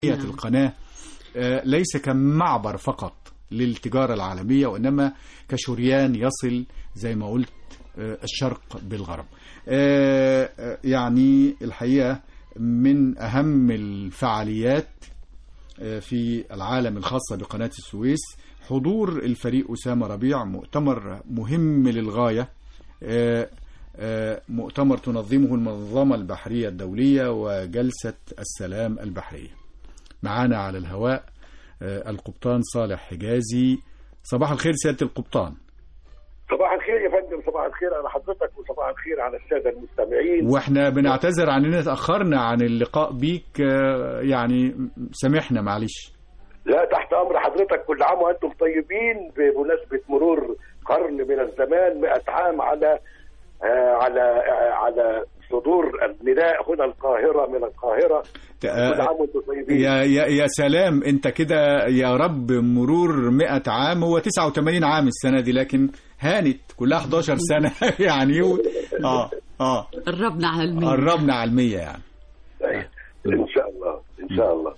نعم. القناة آه، ليس كمعبر فقط للتجارة العالمية وإنما كشريان يصل زي ما قلت آه، الشرق بالغرب آه، آه، يعني الحقيقة من أهم الفعاليات آه، في العالم الخاصة بقناة السويس حضور الفريق أسامة ربيع مؤتمر مهم للغاية آه، آه، مؤتمر تنظمه المنظمة البحرية الدولية وجلسة السلام البحرية معانا على الهواء آه، القبطان صالح حجازي صباح الخير سيادة القبطان صباح الخير يا فندم صباح الخير على حضرتك وصباح الخير على الساده المستمعين واحنا بنعتذر عن اننا تأخرنا عن اللقاء بيك آه، يعني سامحنا معلش لا تحت امر حضرتك كل عام وانتم طيبين بمناسبه مرور قرن من الزمان 100 عام على آه على آه على صدور النداء هنا القاهره من القاهره كل عام وانتم طيبين يا يا يا سلام انت كده يا رب مرور 100 عام هو 89 عام السنه دي لكن هانت كلها 11 سنه يعني و... اه اه قربنا على المية قربنا على المية يعني طيب. ان شاء الله ان شاء الله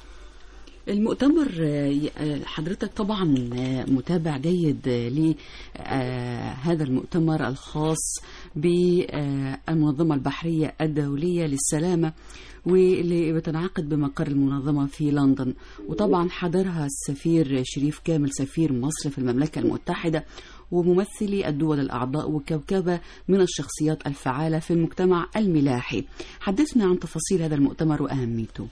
المؤتمر آه، ي- آه، حضرتك طبعا آه، متابع جيد لهذا المؤتمر الخاص بالمنظمة البحرية الدولية للسلامة واللي بتنعقد بمقر المنظمة في لندن وطبعا حضرها السفير شريف كامل سفير مصر في المملكة المتحدة وممثلي الدول الأعضاء وكوكبة من الشخصيات الفعالة في المجتمع الملاحي حدثنا عن تفاصيل هذا المؤتمر وأهميته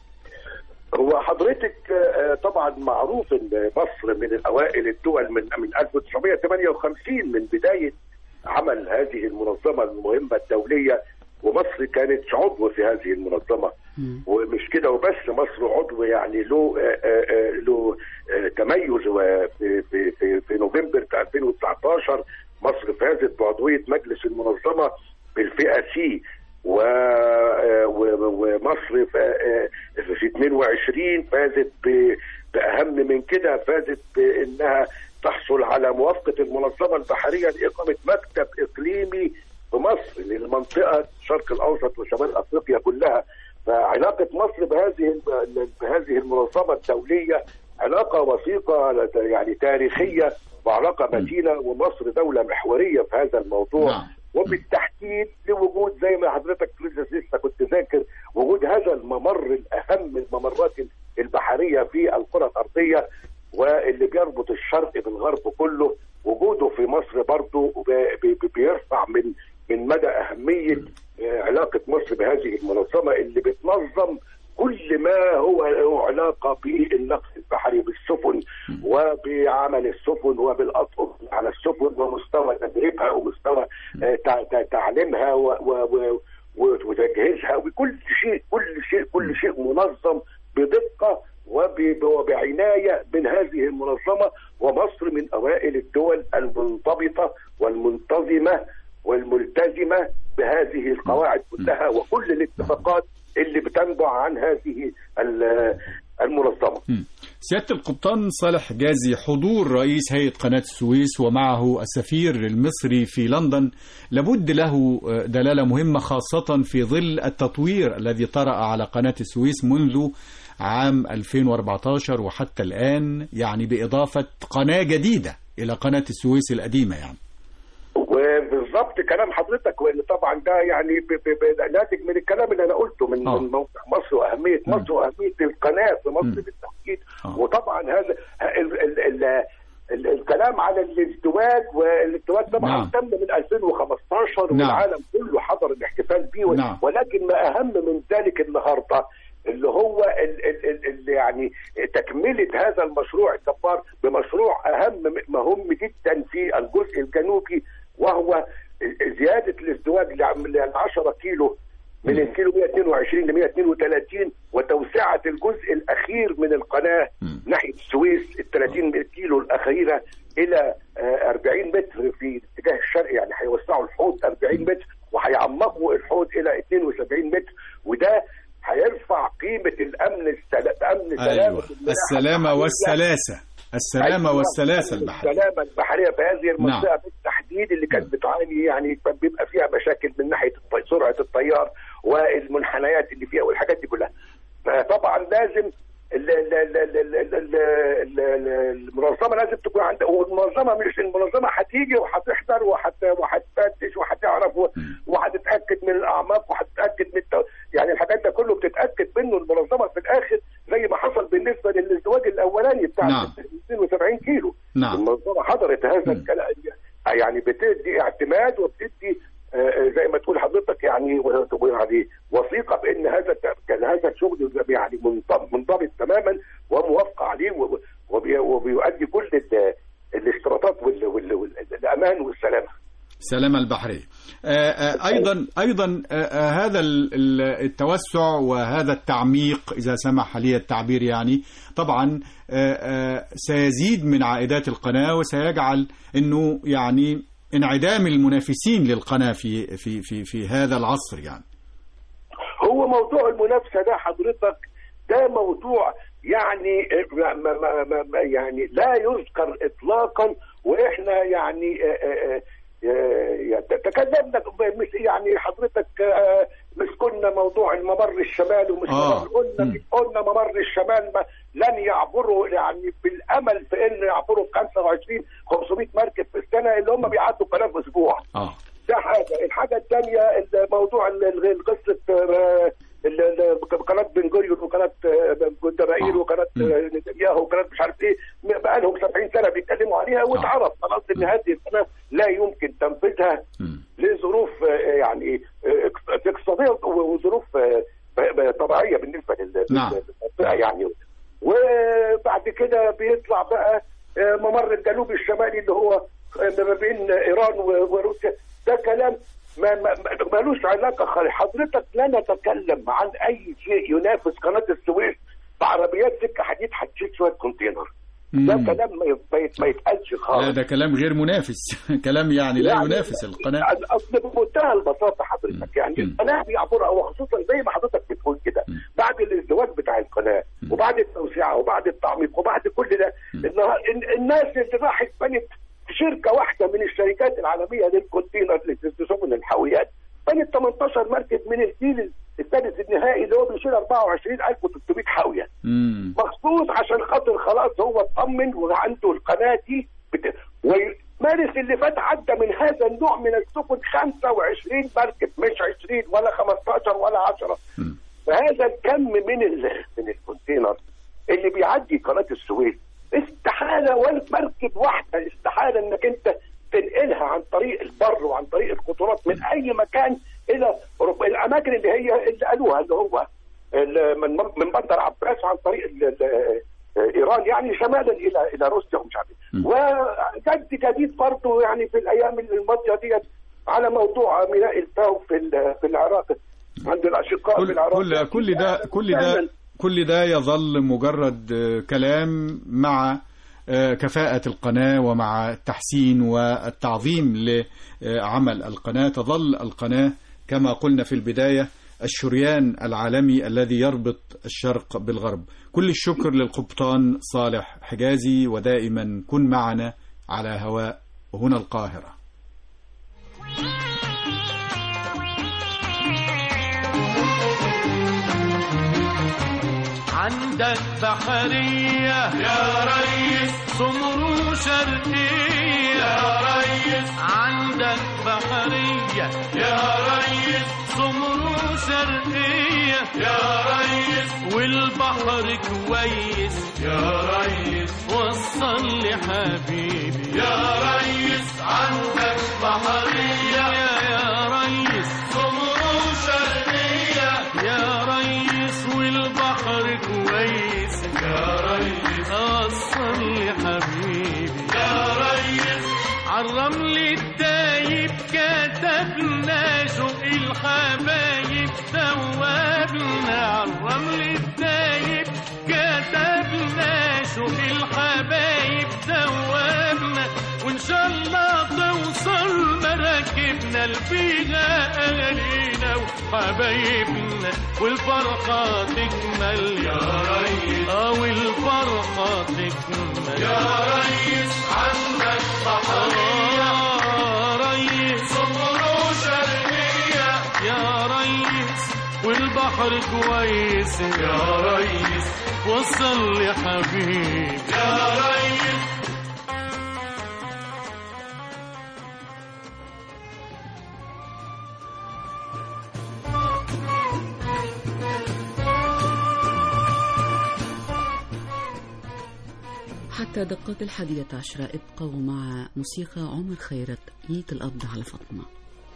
هو حضرتك آه، طبعا معروف ان مصر من الاوائل الدول من من 1958 من بدايه عمل هذه المنظمه المهمه الدوليه ومصر كانت عضو في هذه المنظمه مم. ومش كده وبس مصر عضو يعني له آه، آه، آه، له آه، تميز وفي في في في نوفمبر 2019 مصر فازت بعضويه مجلس المنظمه بالفئه سي و آه، و- ومصر ف- آه، في 22 فازت ب- باهم من كده فازت بانها تحصل على موافقه المنظمه البحريه لاقامه مكتب اقليمي في مصر للمنطقه الشرق الاوسط وشمال افريقيا كلها فعلاقه مصر بهذه بهذه المنظمه الدوليه علاقه وثيقه يعني تاريخيه وعلاقه متينه ومصر دوله محوريه في هذا الموضوع نعم. وبالتحديد لوجود زي ما حضرتك لسه لسه كنت ذاكر وجود هذا الممر الاهم الممرات البحريه في الكره الارضيه واللي بيربط الشرق بالغرب كله وجوده في مصر برضه ب- ب- بيرفع من من مدى اهميه آه، علاقه مصر بهذه المنظمه اللي بتنظم كل ما هو له علاقه بالنقل البحري بالسفن وبعمل السفن وبالاطقم على السفن ومستوى تدريبها ومستوى آه، تع- تع- تعليمها و- و- و- و- وتجهيزها وكل شيء كل شيء كل شيء منظم بدقه وب- وبعنايه من هذه المنظمه ومصر من اوائل الدول المنضبطه والمنتظمه والملتزمه بهذه القواعد كلها وكل الاتفاقات اللي بتنبع عن هذه ال- المنظمه. مم. سيادة القبطان صالح حجازي حضور رئيس هيئة قناة السويس ومعه السفير المصري في لندن لابد له آه، دلالة مهمة خاصة في ظل التطوير الذي طرأ على قناة السويس منذ عام 2014 وحتى الآن يعني بإضافة قناة جديدة إلى قناة السويس القديمة يعني وبالظبط كلام حضرتك وان طبعا ده يعني ب- ب- ب- ناتج من الكلام اللي انا قلته من آه. من موقع مصر واهميه مم. مصر واهميه القناه في مصر مم. بالتحديد آه. وطبعا هذا ال ال ال ال الكلام على الازدواج والازدواج طبعا نعم. تم من 2015 نعم. والعالم كله حضر الاحتفال به و- نعم. ولكن ما اهم من ذلك النهارده اللي هو ال ال ال ال يعني تكمله هذا المشروع الجبار بمشروع اهم مهم جدا في الجزء الجنوبي وهو زياده الازدواج ل 10 كيلو من الكيلو 122 ل 132 وتوسعه الجزء الاخير من القناه مم. ناحيه السويس ال 30 كيلو الاخيره الى آه، 40 متر في الاتجاه الشرقي يعني هيوسعوا الحوض 40 متر وهيعمقوا الحوض الى 72 متر وده هيرفع قيمه الامن السلا- امن سلامه أيوة الملاحة السلامة البحرية. والسلاسة السلامة أيوة، والسلاسة البحرية السلامه البحريه في هذه المنطقه نعم. بالتحديد اللي كانت بتعاني يعني كان بيبقى فيها مشاكل من ناحيه الطي- سرعه التيار والمنحنيات اللي فيها والحاجات دي كلها فطبعا لازم ال- ال- ال- ال- ال- ال- ال- ال- المنظمه لازم تكون عندها والمنظمه مش المنظمه هتيجي وهتحضر وهت- وهتفتش وهتعرف و- وهتتاكد من الاعماق وهتتاكد من الت- يعني الحاجات ده كله بتتاكد منه المنظمه في الاخر زي ما حصل بالنسبه للازدواج الاولاني بتاع نعم. 72 كيلو نعم. المنظمه حضرت هذا الكلام يعني بتدي اعتماد وبتدي آه، زي ما تقول حضرتك يعني و- يعني وثيقه بان هذا الت- هذا الشغل يعني منضبط منضبط تماما وموافقه عليه و- وبي- وبيؤدي كل ال- الاشتراطات وال- وال- والامان والسلامه. السلامة البحرية آه، آه، أيضا أيضا آه، آه، هذا ال- ال- التوسع وهذا التعميق إذا سمح لي التعبير يعني طبعا آه، آه، سيزيد من عائدات القناة وسيجعل أنه يعني انعدام المنافسين للقناة في في في في هذا العصر يعني هو موضوع المنافسه ده حضرتك ده موضوع يعني ما ما ما ما يعني لا يذكر اطلاقا واحنا يعني آه، آه، آه، تكلمنا مش يعني حضرتك آه، مش كنا موضوع الممر الشمال ومش آه. ممر قلنا مم. قلنا ممر الشمال ما لن يعبروا يعني بالامل في ان يعبروا 25 500 مركب في السنه اللي هم بيعدوا قناه في اسبوع اه ده حاجه الحاجه الثانيه الموضوع ال- ال- قصه آه، ال- ال- قناه بن جوريون وقناه آه، جندبائيل آه. وقناه مم. آه، نتنياهو وقناه مش عارف ايه بقى لهم 70 سنه بيتكلموا عليها واتعرف خلاص ان هذه القناه لا يمكن تنفيذها مم. لظروف آه، يعني آه، اقت- اقتصاديه وظروف آه، ب- ب- طبيعيه بالنسبه لل- نعم. للمنطقه يعني وبعد كده بيطلع بقى آه، ممر الجنوب الشمالي اللي هو آه، ما بين ايران و- وروسيا ده كلام ما ما ما- ملوش علاقه خالص حضرتك لا نتكلم عن اي شيء ينافس قناه السويس بعربيات سكه حديد هتشيل شويه كونتينر ده مم. كلام ما يت- ما يت- ما يتقالش لا خالص ده كلام غير منافس كلام يعني لا يعني ينافس القناة اصل بمنتهى البساطه حضرتك يعني مم. القناه بيعبرها وخصوصا زي ما حضرتك بتقول كده مم. بعد الازدواج بتاع القناه وبعد التوسعه وبعد التعميق وبعد كل ده النها- ال- الناس اللي راحت بنت شركه واحده من الشركات العالميه للكونتينر لسفن الحاويات بنت 18 مركب من الجيل الثالث النهائي اللي هو بيشيل 24300 حاويه مم. مخصوص عشان خاطر خلاص هو اطمن وعنده القناه دي بت... ومارس اللي فات عدى من هذا النوع من السفن 25 مركب مش 20 ولا 15 ولا 10 مم. فهذا الكم من ال... من الكونتينر اللي بيعدي قناه السويس استحاله ولا مركب واحده استحاله انك انت تنقلها عن طريق البر وعن طريق القطارات من اي مكان الى أوروبا. الاماكن اللي هي اللي قالوها اللي هو ال- من من بندر عباس عن طريق ال- ال- ايران يعني شمالا الى الى روسيا ومش عارف إيه. م. وجد جديد برضه يعني في الايام الماضيه ديت على موضوع ميناء الفاو في ال- في العراق عند الاشقاء في كل العراق كل كل ده كل ده كل ده يظل مجرد آه، كلام مع آه، كفاءة القناة ومع التحسين والتعظيم لعمل القناة تظل القناة كما قلنا في البداية الشريان العالمي الذي يربط الشرق بالغرب كل الشكر للقبطان صالح حجازي ودائما كن معنا على هواء هنا القاهرة عندك بحرية يا ريس سمر شرقية يا ريس عندك بحرية يا ريس سمر شرقية يا ريس والبحر كويس يا ريس وصل لي حبيبي يا ريس عندك بحرية يا ريس سمر شرقية يا ريس والبحر كويس يا ريس وصل لي حبيبي يا ريس عالرمل الدايب كتبنا شوق الحبايب ثوابنا عالرمل الدايب كتبنا شوق الحبايب ثوابنا وان شاء الله توصل مراكبنا لفيها اهالينا وحبايبنا والفرحه تكمل يا ريس اه والفرحه تكمل يا ريس عندك بحريه يا ريس صبروا شرقيه يا ريس والبحر البحر كويس يا ريس وصل لي حبيب يا ريس حتى دقات الحادية عشرة ابقوا مع موسيقى عمر خيرت ليلة القبض على فاطمة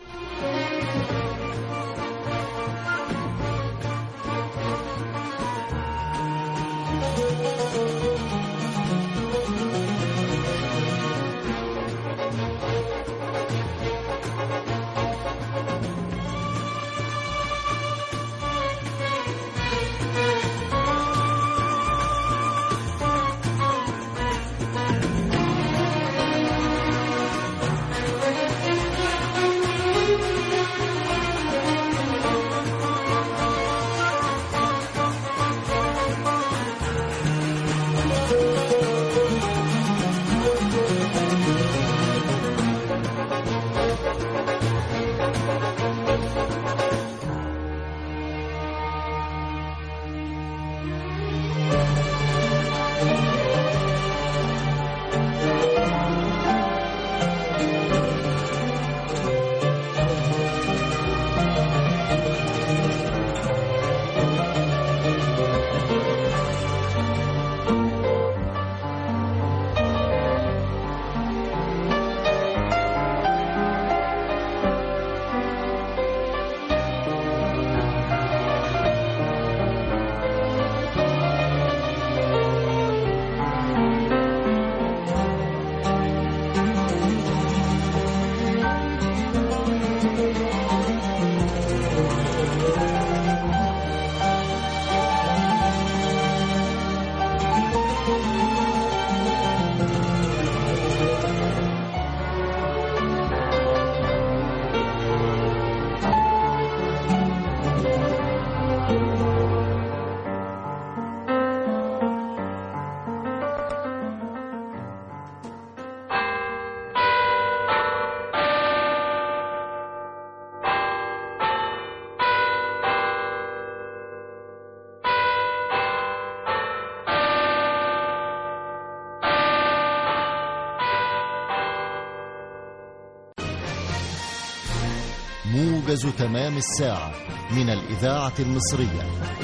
موجز تمام الساعة من الإذاعة المصرية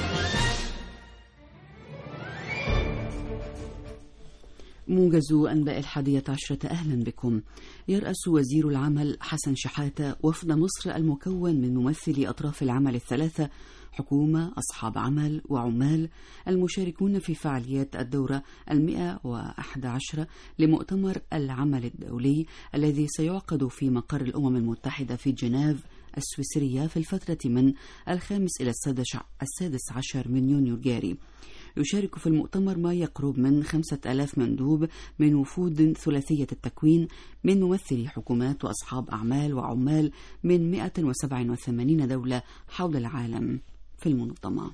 موجز أنباء الحادية عشرة أهلا بكم يرأس وزير العمل حسن شحاتة وفد مصر المكون من ممثلي أطراف العمل الثلاثة حكومة أصحاب عمل وعمال المشاركون في فعاليات الدورة المئة وأحد عشر لمؤتمر العمل الدولي الذي سيعقد في مقر الأمم المتحدة في جنيف السويسرية في الفترة من الخامس إلى السادس عشر من يونيو الجاري يشارك في المؤتمر ما يقرب من خمسة ألاف مندوب من وفود ثلاثية التكوين من ممثلي حكومات وأصحاب أعمال وعمال من 187 دولة حول العالم في المنظمة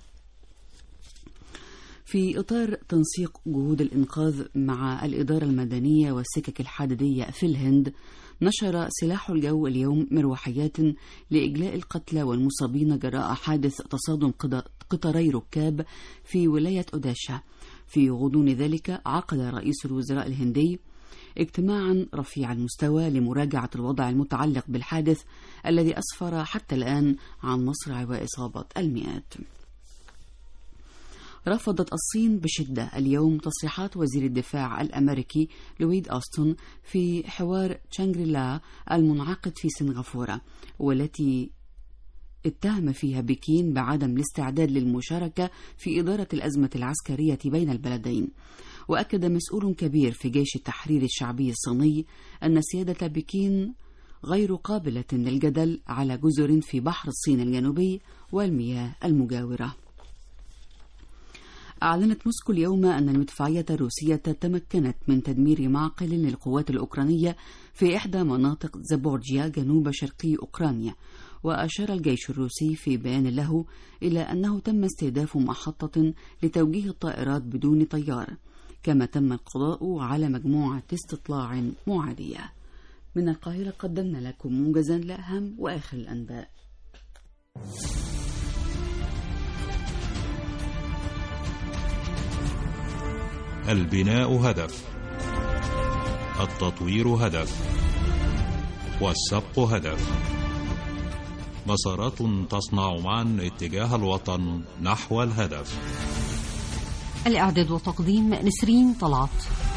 في إطار تنسيق جهود الإنقاذ مع الإدارة المدنية والسكك الحديدية في الهند نشر سلاح الجو اليوم مروحيات لإجلاء القتلى والمصابين جراء حادث تصادم قطاري ركاب في ولاية أوداشا في غضون ذلك عقد رئيس الوزراء الهندي اجتماعا رفيع المستوى لمراجعة الوضع المتعلق بالحادث الذي أسفر حتى الآن عن مصرع وإصابة المئات رفضت الصين بشدة اليوم تصريحات وزير الدفاع الأمريكي لويد أوستون في حوار تشانغريلا المنعقد في سنغافورة والتي اتهم فيها بكين بعدم الاستعداد للمشاركة في إدارة الأزمة العسكرية بين البلدين وأكد مسؤول كبير في جيش التحرير الشعبي الصيني أن سيادة بكين غير قابلة للجدل على جزر في بحر الصين الجنوبي والمياه المجاورة أعلنت موسكو اليوم أن المدفعية الروسية تمكنت من تدمير معقل للقوات الأوكرانية في إحدى مناطق زابورجيا جنوب شرقي أوكرانيا وأشار الجيش الروسي في بيان له إلى أنه تم استهداف محطة لتوجيه الطائرات بدون طيار كما تم القضاء على مجموعة استطلاع معادية من القاهرة قدمنا لكم موجزا لأهم وآخر الأنباء البناء هدف التطوير هدف والسبق هدف مسارات تصنع معا اتجاه الوطن نحو الهدف الإعداد وتقديم نسرين طلعت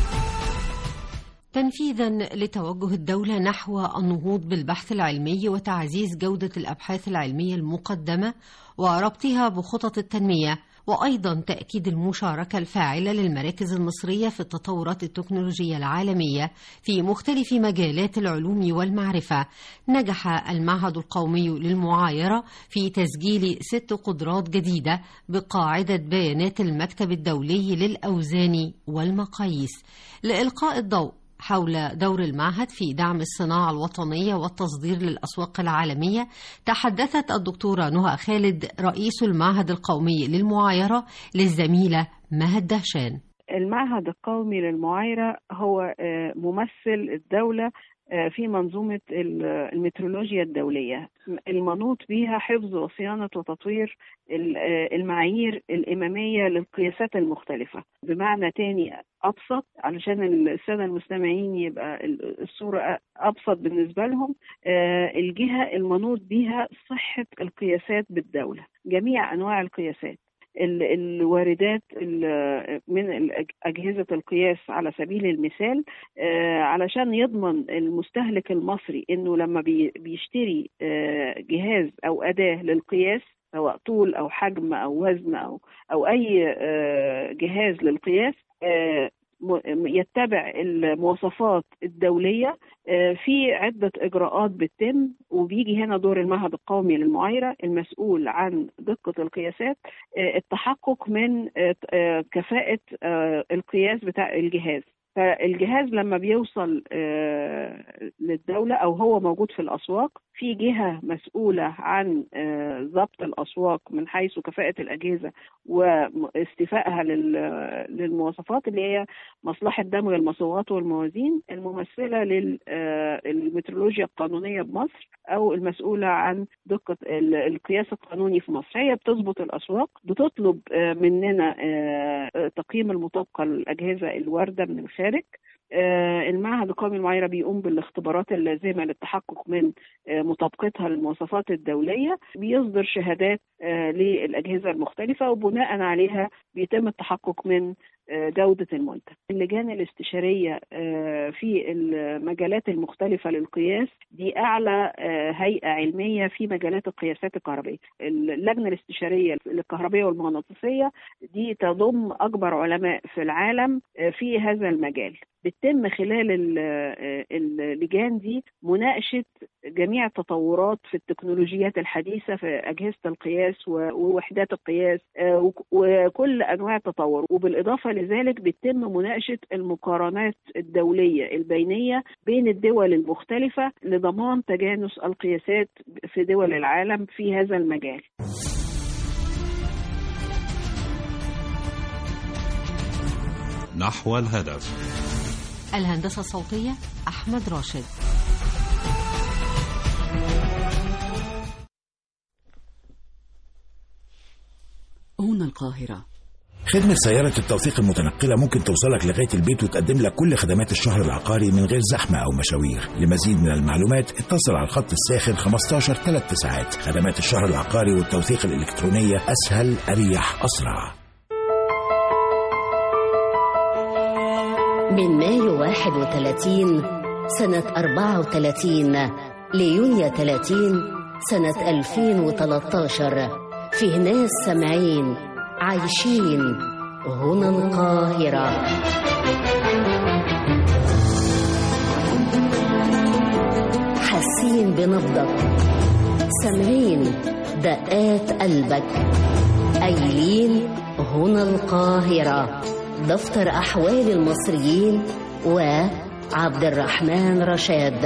تنفيذا لتوجه الدولة نحو النهوض بالبحث العلمي وتعزيز جودة الأبحاث العلمية المقدمة وربطها بخطط التنمية وأيضا تأكيد المشاركة الفاعلة للمراكز المصرية في التطورات التكنولوجية العالمية في مختلف مجالات العلوم والمعرفة نجح المعهد القومي للمعايرة في تسجيل ست قدرات جديدة بقاعدة بيانات المكتب الدولي للأوزان والمقاييس لإلقاء الضوء حول دور المعهد في دعم الصناعة الوطنية والتصدير للأسواق العالمية تحدثت الدكتورة نهى خالد رئيس المعهد القومي للمعايرة للزميلة مهد دهشان المعهد القومي للمعايرة هو ممثل الدولة في منظومة المترولوجيا الدولية المنوط بها حفظ وصيانة وتطوير المعايير الإمامية للقياسات المختلفة بمعنى تاني أبسط علشان السادة المستمعين يبقى الصورة أبسط بالنسبة لهم الجهة المنوط بها صحة القياسات بالدولة جميع أنواع القياسات الواردات من أجهزة القياس على سبيل المثال علشان يضمن المستهلك المصري إنه لما بيشتري جهاز أو أداة للقياس سواء طول أو حجم أو وزن أو أو أي جهاز للقياس يتبع المواصفات الدولية في عدة إجراءات بتتم وبيجي هنا دور المعهد القومي للمعايرة المسؤول عن دقة القياسات التحقق من كفاءة القياس بتاع الجهاز فالجهاز لما بيوصل للدولة أو هو موجود في الأسواق في جهة مسؤولة عن ضبط الأسواق من حيث كفاءة الأجهزة واستيفائها للمواصفات اللي هي مصلحة دمج المصوات والموازين الممثلة للمترولوجيا القانونية بمصر أو المسؤولة عن دقة القياس القانوني في مصر هي بتظبط الأسواق بتطلب مننا تقييم المطابقة للأجهزة الواردة من الخارج المعهد القومي للمعايرة بيقوم بالاختبارات اللازمة للتحقق من مطابقتها للمواصفات الدولية بيصدر شهادات للأجهزة المختلفة وبناء عليها بيتم التحقق من جودة المنتج اللجان الاستشارية في المجالات المختلفة للقياس دي أعلى هيئة علمية في مجالات القياسات الكهربائية اللجنة الاستشارية للكهربائية والمغناطيسية دي تضم أكبر علماء في العالم في هذا المجال بتتم خلال اللجان دي مناقشة جميع التطورات في التكنولوجيات الحديثة في أجهزة القياس ووحدات القياس وكل أنواع التطور وبالإضافة لذلك بتتم مناقشة المقارنات الدولية البينية بين الدول المختلفة لضمان تجانس القياسات في دول العالم في هذا المجال نحو الهدف الهندسة الصوتية أحمد راشد هنا القاهرة خدمة سيارة التوثيق المتنقلة ممكن توصلك لغاية البيت وتقدم لك كل خدمات الشهر العقاري من غير زحمة أو مشاوير لمزيد من المعلومات اتصل على الخط الساخن 15 3 ساعات خدمات الشهر العقاري والتوثيق الإلكترونية أسهل أريح أسرع من مايو 31 سنة 34 ليونيو 30 سنة 2013 فيه ناس سامعين عايشين هنا القاهرة حاسين بنبضك سامعين دقات قلبك قايلين هنا القاهرة دفتر أحوال المصريين وعبد الرحمن رشاد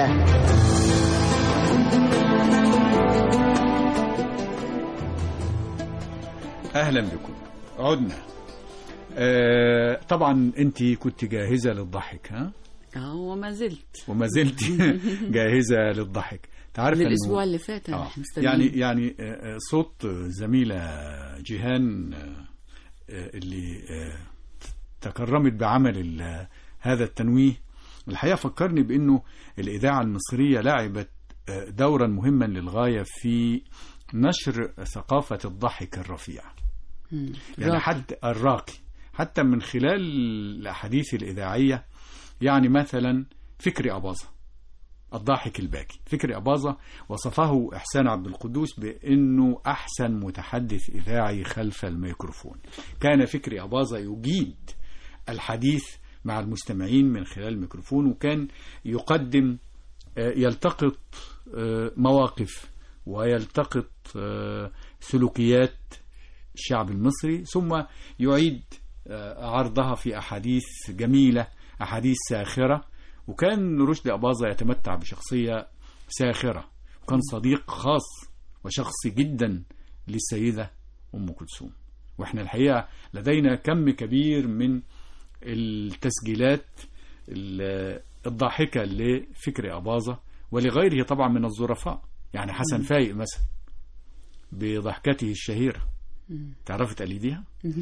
اهلا بكم عدنا آه طبعا انت كنت جاهزه للضحك ها اه وما زلت وما زلت جاهزه للضحك تعرف من الاسبوع اللي فات آه. احنا مستنيين يعني يعني آه، صوت زميله جيهان آه، اللي آه، تكرمت بعمل ال- هذا التنويه الحقيقة فكرني بأنه الإذاعة المصرية لعبت آه، دورا مهما للغاية في نشر ثقافة الضحك الرفيع مم. يعني راقي. حتى الراقي حتى من خلال الأحاديث الإذاعية يعني مثلا فكري أباظة الضاحك الباكي فكري أباظة وصفه إحسان عبد القدوس بأنه أحسن متحدث إذاعي خلف الميكروفون كان فكري أباظة يجيد الحديث مع المستمعين من خلال الميكروفون وكان يقدم آه، يلتقط آه، مواقف ويلتقط آه، سلوكيات الشعب المصري ثم يعيد آه، عرضها في أحاديث جميلة أحاديث ساخرة وكان رشدي أباظة يتمتع بشخصية ساخرة وكان صديق خاص وشخصي جدا للسيدة أم كلثوم وإحنا الحقيقة لدينا كم كبير من التسجيلات ال- الضاحكة لفكري أباظة ولغيره طبعا من الظرفاء يعني حسن فايق مثلا بضحكته الشهيرة تعرفي تقليديها؟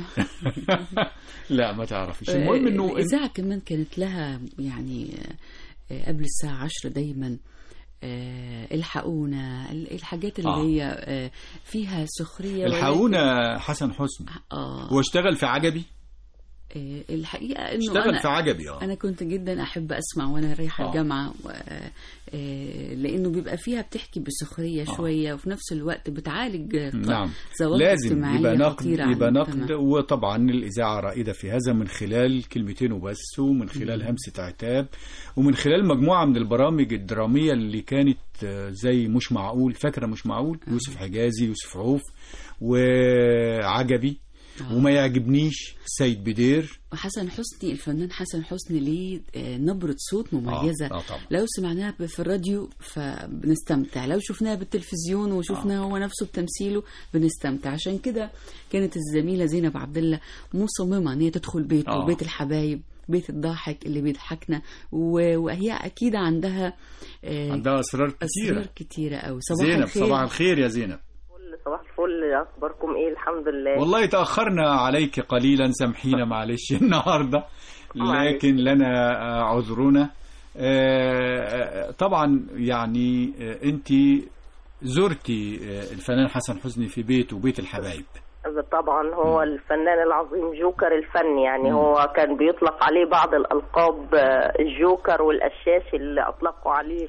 لا ما تعرفيش المهم انه الإذاعة كمان كانت لها يعني آه، قبل الساعة عشرة دايما آه، الحقونا ال- الحاجات اللي آه. هي آه، فيها سخرية ولكن- الحقونا حسن حسني اه هو اشتغل في عجبي آه، الحقيقة انه اشتغل أنا في عجبي اه انا كنت جدا احب اسمع وانا رايحه آه. الجامعه و... آه، لانه بيبقى فيها بتحكي بسخريه شويه وفي نفس الوقت بتعالج ق- نعم ظواهر لازم اجتماعيه يبقى نقد خطيره على يبقى المجتمع. نقد وطبعا الاذاعه رائده في هذا من خلال كلمتين وبس ومن خلال همسه عتاب ومن خلال مجموعه من البرامج الدراميه اللي كانت آه، زي مش معقول فاكره مش معقول يوسف حجازي يوسف عوف وعجبي وما يعجبنيش سيد بدير وحسن حسني الفنان حسن حسني ليه آه، نبرة صوت مميزة آه، آه طبعا. لو سمعناها في الراديو فبنستمتع لو شفناها بالتلفزيون وشفنا هو نفسه بتمثيله بنستمتع عشان كده كانت الزميلة زينب عبد الله مصممة ان هي تدخل بيته آه. بيت الحبايب بيت الضاحك اللي بيضحكنا و- وهي اكيد عندها آه، عندها اسرار كتيره اسرار كتيره قوي صباح زينب الخير صباح الخير يا زينب صباح الفل اخباركم ايه الحمد لله والله تأخرنا عليك قليلا سامحينا معلش النهاردة معلش. لكن لنا آه، عذرنا آه، آه، طبعا يعني انت زرتي آه، الفنان حسن حسني في بيته وبيت الحبايب طبعا هو الفنان العظيم جوكر الفن يعني هو كان بيطلق عليه بعض الالقاب آه، الجوكر والقشاش اللي اطلقوا عليه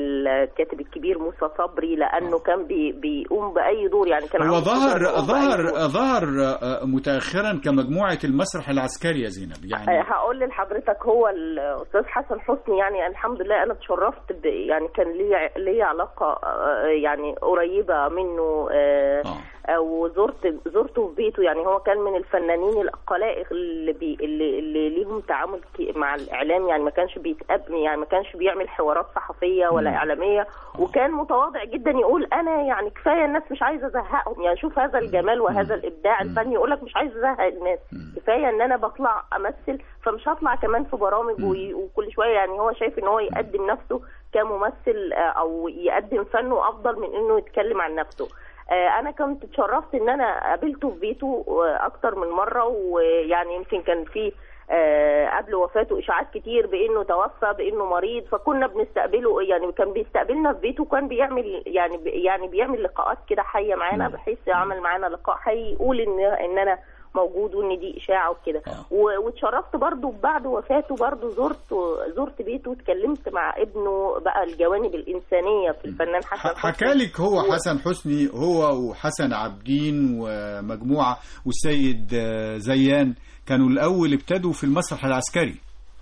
الكاتب الكبير موسى صبري لانه كان بي بيقوم باي دور يعني كان هو عنده ظهر قدرة يقوم بأي ظهر دور. ظهر آه، متأخرا كمجموعة المسرح العسكري يا زينب يعني آه، هقول لحضرتك هو الاستاذ حسن حسني يعني الحمد لله انا اتشرفت ب يعني كان لي لي علاقه آه، يعني قريبه منه آه، آه، وزرت زرته في بيته يعني هو كان من الفنانين القلائق اللي بي اللي, اللي ليهم تعامل ك- مع الاعلام يعني ما كانش بيتقابل يعني ما كانش بيعمل حوارات صحفيه ولا اعلاميه وكان متواضع جدا يقول انا يعني كفايه الناس مش عايزه ازهقهم يعني شوف هذا الجمال وهذا الابداع الفني يقول لك مش عايز ازهق الناس كفايه ان انا بطلع امثل فمش هطلع كمان في برامج وي- وكل شويه يعني هو شايف ان هو يقدم نفسه كممثل آه، او يقدم فنه افضل من انه يتكلم عن نفسه آه، انا كنت اتشرفت ان انا قابلته في بيته آه، اكتر من مره ويعني يمكن كان في آه، قبل وفاته اشاعات كتير بانه توفى بانه مريض فكنا بنستقبله يعني كان بيستقبلنا في بيته وكان بيعمل يعني يعني بيعمل لقاءات كده حيه معانا بحيث يعمل معانا لقاء حي يقول ان ان انا موجود وان دي اشاعه وكده و- واتشرفت برضو بعد وفاته برضو زرت زرت بيته واتكلمت مع ابنه بقى الجوانب الانسانيه في الفنان حسن حسني حكى لك هو حسن حسني هو وحسن عابدين ومجموعة والسيد آه، زيان كانوا الأول ابتدوا في المسرح العسكري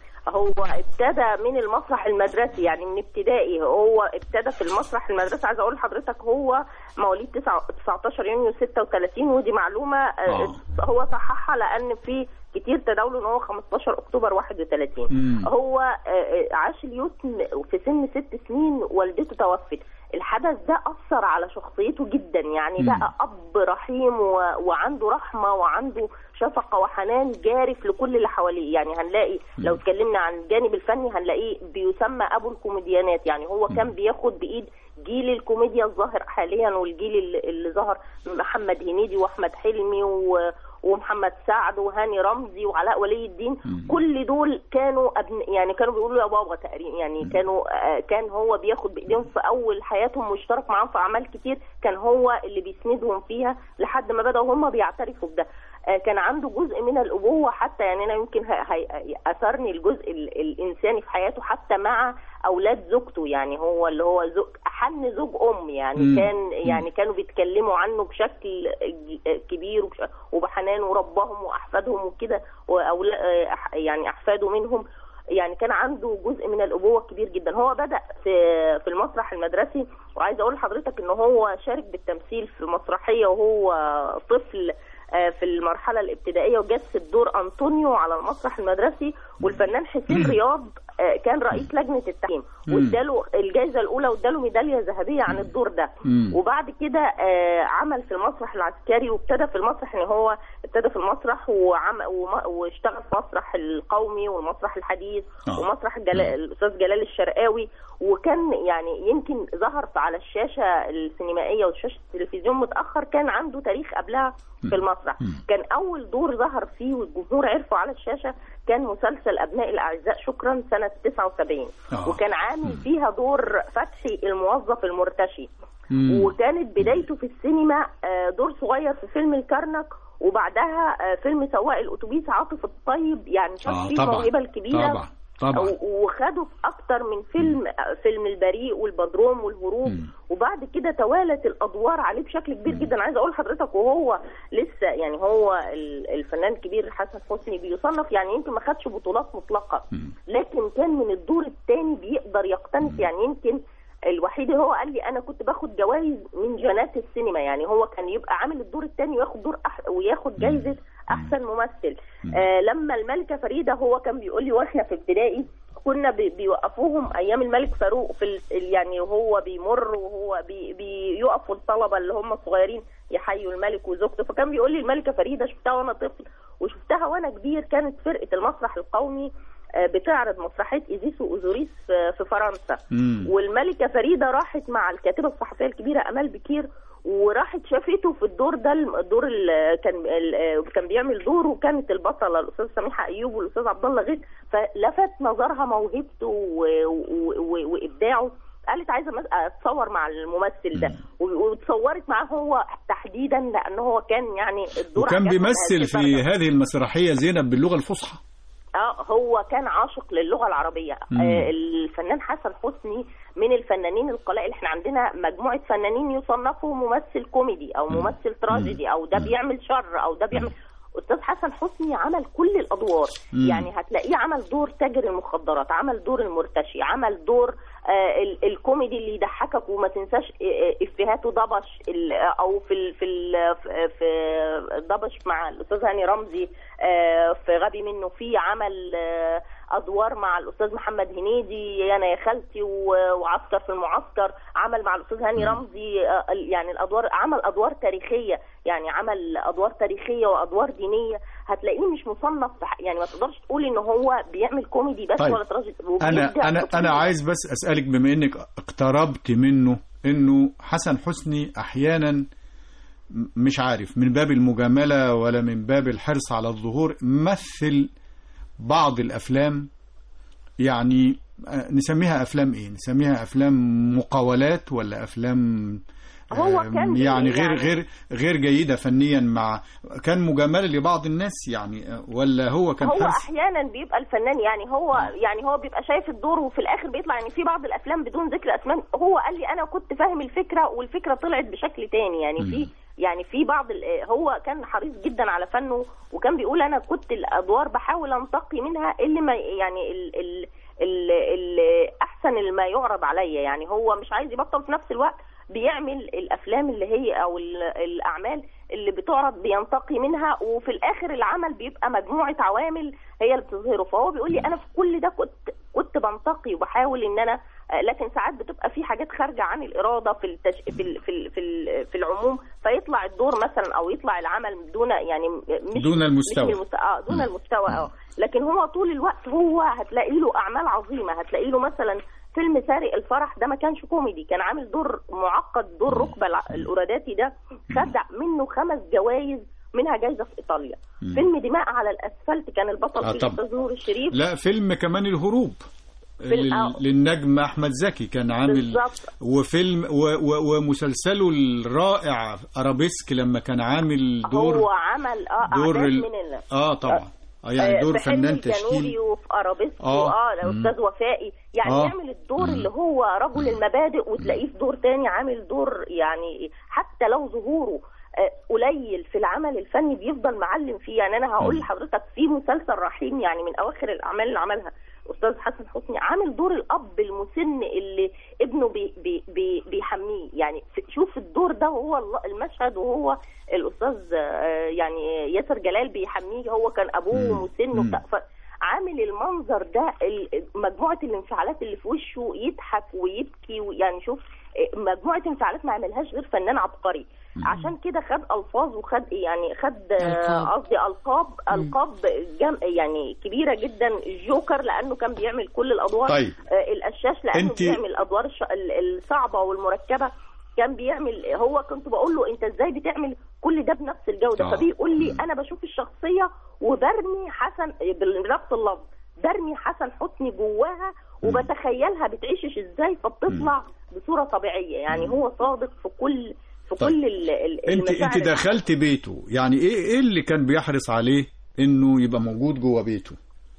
هو ابتدى من المسرح المدرسي يعني من ابتدائي هو ابتدى في المسرح المدرسي عايزه اقول لحضرتك هو مواليد 9 19 يونيو 36 ودي معلومه آه. هو صححها لان في كتير تداولوا ان هو 15 اكتوبر 31 مم. هو آه، آه، عاش اليتم في سن ست سنين والدته توفت الحدث ده اثر على شخصيته جدا يعني مم. بقى اب رحيم و... وعنده رحمه وعنده شفقه وحنان جارف لكل اللي حواليه يعني هنلاقي لو اتكلمنا عن الجانب الفني هنلاقيه بيسمى ابو الكوميديانات يعني هو كان بياخد بايد جيل الكوميديا الظاهر حاليا والجيل اللي, اللي ظهر محمد هنيدي واحمد حلمي و... ومحمد سعد وهاني رمزي وعلاء ولي الدين كل دول كانوا أبن يعني كانوا بيقولوا يا بابا تقريبا يعني كانوا آه، كان هو بياخد بايديهم في اول حياتهم مشترك معاهم في اعمال كتير كان هو اللي بيسندهم فيها لحد ما بداوا هم بيعترفوا بده آه، كان عنده جزء من الابوه حتى يعني انا يمكن ه- هي- اثرني الجزء ال- الانساني في حياته حتى مع اولاد زوجته يعني هو اللي هو زوج حن زوج ام يعني مم. كان يعني كانوا بيتكلموا عنه بشكل ج- كبير وبش- وبحنان وربهم واحفادهم وكده وأولا أح- يعني احفاده منهم يعني كان عنده جزء من الابوه كبير جدا هو بدا في في المسرح المدرسي وعايزه اقول لحضرتك ان هو شارك بالتمثيل في مسرحيه وهو طفل آه، في المرحله الابتدائيه وجسد دور انطونيو على المسرح المدرسي والفنان حسين رياض آه، كان رئيس لجنه التحكيم مم. واداله الجائزه الاولى واداله ميداليه ذهبيه عن الدور ده مم. وبعد كده آه، عمل في المسرح العسكري وابتدى في المسرح ان هو ابتدى في المسرح وعم وم- واشتغل في مسرح القومي والمسرح الحديث آه. ومسرح جلال الاستاذ جلال الشرقاوي وكان يعني يمكن ظهر على الشاشه السينمائيه وشاشه التلفزيون متاخر كان عنده تاريخ قبلها في المسرح كان اول دور ظهر فيه والجمهور عرفه على الشاشه كان مسلسل ابناء الاعزاء شكرا سنه 79 آه. وكان عامل فيها دور فتحي الموظف المرتشي مم. وكانت بدايته في السينما آه، دور صغير في فيلم الكرنك وبعدها آه، فيلم سواق الاتوبيس عاطف الطيب يعني شاف آه، فيه طبعاً. الموهبه الكبيره طبعا طبعا و- وخدوا في اكتر من فيلم آه، فيلم البريء والبدروم والهروب وبعد كده توالت الادوار عليه بشكل كبير جدا عايزه اقول لحضرتك وهو لسه يعني هو ال- الفنان الكبير حسن حسني بيصنف يعني يمكن ما خدش بطولات مطلقه لكن كان من الدور الثاني بيقدر يقتنص يعني يمكن الوحيد هو قال لي انا كنت باخد جوائز من جنات السينما يعني هو كان يبقى عامل الدور الثاني وياخد دور أح... وياخد جايزه احسن ممثل آه لما الملكه فريده هو كان بيقول لي واحنا في ابتدائي كنا بي- بيوقفوهم ايام الملك فاروق في ال... ال- يعني وهو بيمر وهو بي... بيقفوا الطلبه اللي هم الصغيرين يحيوا الملك وزوجته فكان بيقول لي الملكه فريده شفتها وانا طفل وشفتها وانا كبير كانت فرقه المسرح القومي آه، بتعرض مسرحيه ايزيس واوزوريس في في فرنسا مم. والملكه فريده راحت مع الكاتبه الصحفيه الكبيره امال بكير وراحت شافته في الدور ده الدور اللي كان ال- كان بيعمل دور وكانت البطله الاستاذ سميحه ايوب والاستاذ عبد الله غيث فلفت نظرها موهبته و- و- و- وابداعه قالت عايزه مس- اتصور مع الممثل ده و- واتصورت معاه هو تحديدا لان هو كان يعني الدور وكان عجبها بيمثل بهذه في الدرجة. هذه المسرحية زينب باللغة الفصحى اه هو كان عاشق للغه العربيه مم. آه الفنان حسن حسني من الفنانين القلائل احنا عندنا مجموعه فنانين يصنفوا ممثل كوميدي او ممثل تراجيدي او ده بيعمل شر او ده بيعمل استاذ حسن حسني عمل كل الادوار مم. يعني هتلاقيه عمل دور تاجر المخدرات عمل دور المرتشي عمل دور آه ال- الكوميدي اللي يضحكك وما تنساش آه، آه، افيهاته ضبش ال- او في ال في ال في ضبش مع الاستاذ هاني رمزي آه، في غبي منه فيه عمل آه، ادوار مع الاستاذ محمد هنيدي انا يا خالتي و- وعسكر في المعسكر عمل مع الاستاذ هاني رمزي آه، ال- يعني الادوار عمل ادوار تاريخيه يعني عمل ادوار تاريخيه وادوار دينيه هتلاقيه مش مصنف في ح- يعني ما تقدرش تقول ان هو بيعمل كوميدي بس طيب. ولا تراجيدي انا وبيبدع انا في كل انا عايز بس اسالك بما انك اقتربت منه انه حسن حسني احيانا م- مش عارف من باب المجامله ولا من باب الحرص على الظهور مثل بعض الافلام يعني آه، نسميها افلام ايه نسميها افلام مقاولات ولا افلام هو آه، كان يعني غير يعني- غير غير جيده فنيا مع كان مجامله لبعض الناس يعني آه، ولا هو كان هو حرص احيانا بيبقى الفنان يعني هو يعني هو بيبقى شايف الدور وفي الاخر بيطلع يعني في بعض الافلام بدون ذكر اسماء هو قال لي انا كنت فاهم الفكره والفكره طلعت بشكل تاني يعني في يعني في بعض ال- هو كان حريص جدا على فنه وكان بيقول انا كنت الادوار بحاول انتقي منها اللي ما يعني ال ال ال ال احسن اللي ما يعرض عليا يعني هو مش عايز يبطل في نفس الوقت بيعمل الافلام اللي هي او ال- الاعمال اللي بتعرض بينتقي منها وفي الاخر العمل بيبقى مجموعه عوامل هي اللي بتظهره فهو بيقول لي انا في كل ده كنت كنت بنتقي وبحاول ان انا آه، لكن ساعات بتبقى في حاجات خارجه عن الاراده في التش... في ال... في ال... في, ال... في العموم فيطلع الدور مثلا او يطلع العمل دون يعني مش دون المستوى. مش المست... اه دون المستوى اه لكن هو طول الوقت هو هتلاقي له اعمال عظيمه هتلاقي له مثلا فيلم سارق الفرح ده ما كانش كوميدي كان عامل دور معقد دور ركبه الع- القراداتي ده خد منه خمس جوائز منها جايزه في ايطاليا مم. فيلم دماء على الاسفلت كان البطل آه، فيه طبعا. الاستاذ نور الشريف لا فيلم كمان الهروب فيلم- لل- آه. للنجم احمد زكي كان عامل بالظبط. وفيلم و و ومسلسله الرائع ارابيسك لما كان عامل دور هو عمل اه دور أعداد ال- من ال... اه طبعا آه يعني آه، دور في حلم فنان الجنوبي تشكيل وفي ارابيسك آه. اه مم. الاستاذ وفائي يعني آه. يعمل الدور اللي هو رجل المبادئ وتلاقيه في دور تاني عامل دور يعني حتى لو ظهوره آه، قليل في العمل الفني بيفضل معلم فيه يعني انا هقول لحضرتك في مسلسل رحيم يعني من اواخر الاعمال اللي عملها استاذ حسن حسني عامل دور الاب المسن اللي ابنه بي بي بي بيحميه يعني في- شوف الدور ده وهو الل- المشهد وهو الاستاذ آه، يعني ياسر جلال بيحميه هو كان ابوه مسن وبتاع ف- عامل المنظر ده ال- مجموعه الانفعالات اللي في وشه يضحك ويبكي ويعني شوف آه، مجموعه انفعالات ما عملهاش غير فنان عبقري عشان كده خد الفاظ وخد يعني خد آه، ألقاب. قصدي القاب القاب جم يعني كبيره جدا الجوكر لانه كان بيعمل كل الادوار طيب. آه، القشاش لانه أنت- بيعمل الادوار الش- ال- الصعبه والمركبه كان بيعمل هو كنت بقول له انت ازاي بتعمل كل ده بنفس الجوده آه. فبيقول لي انا بشوف الشخصيه وبرمي حسن بنفس اللفظ برمي حسن حسني جواها وبتخيلها بتعيشش ازاي فبتطلع بصوره طبيعيه يعني هو صادق في كل في طيب. كل ال- ال- انت المشاعر انت دخلت بيته يعني ايه ايه اللي كان بيحرص عليه انه يبقى موجود جوه بيته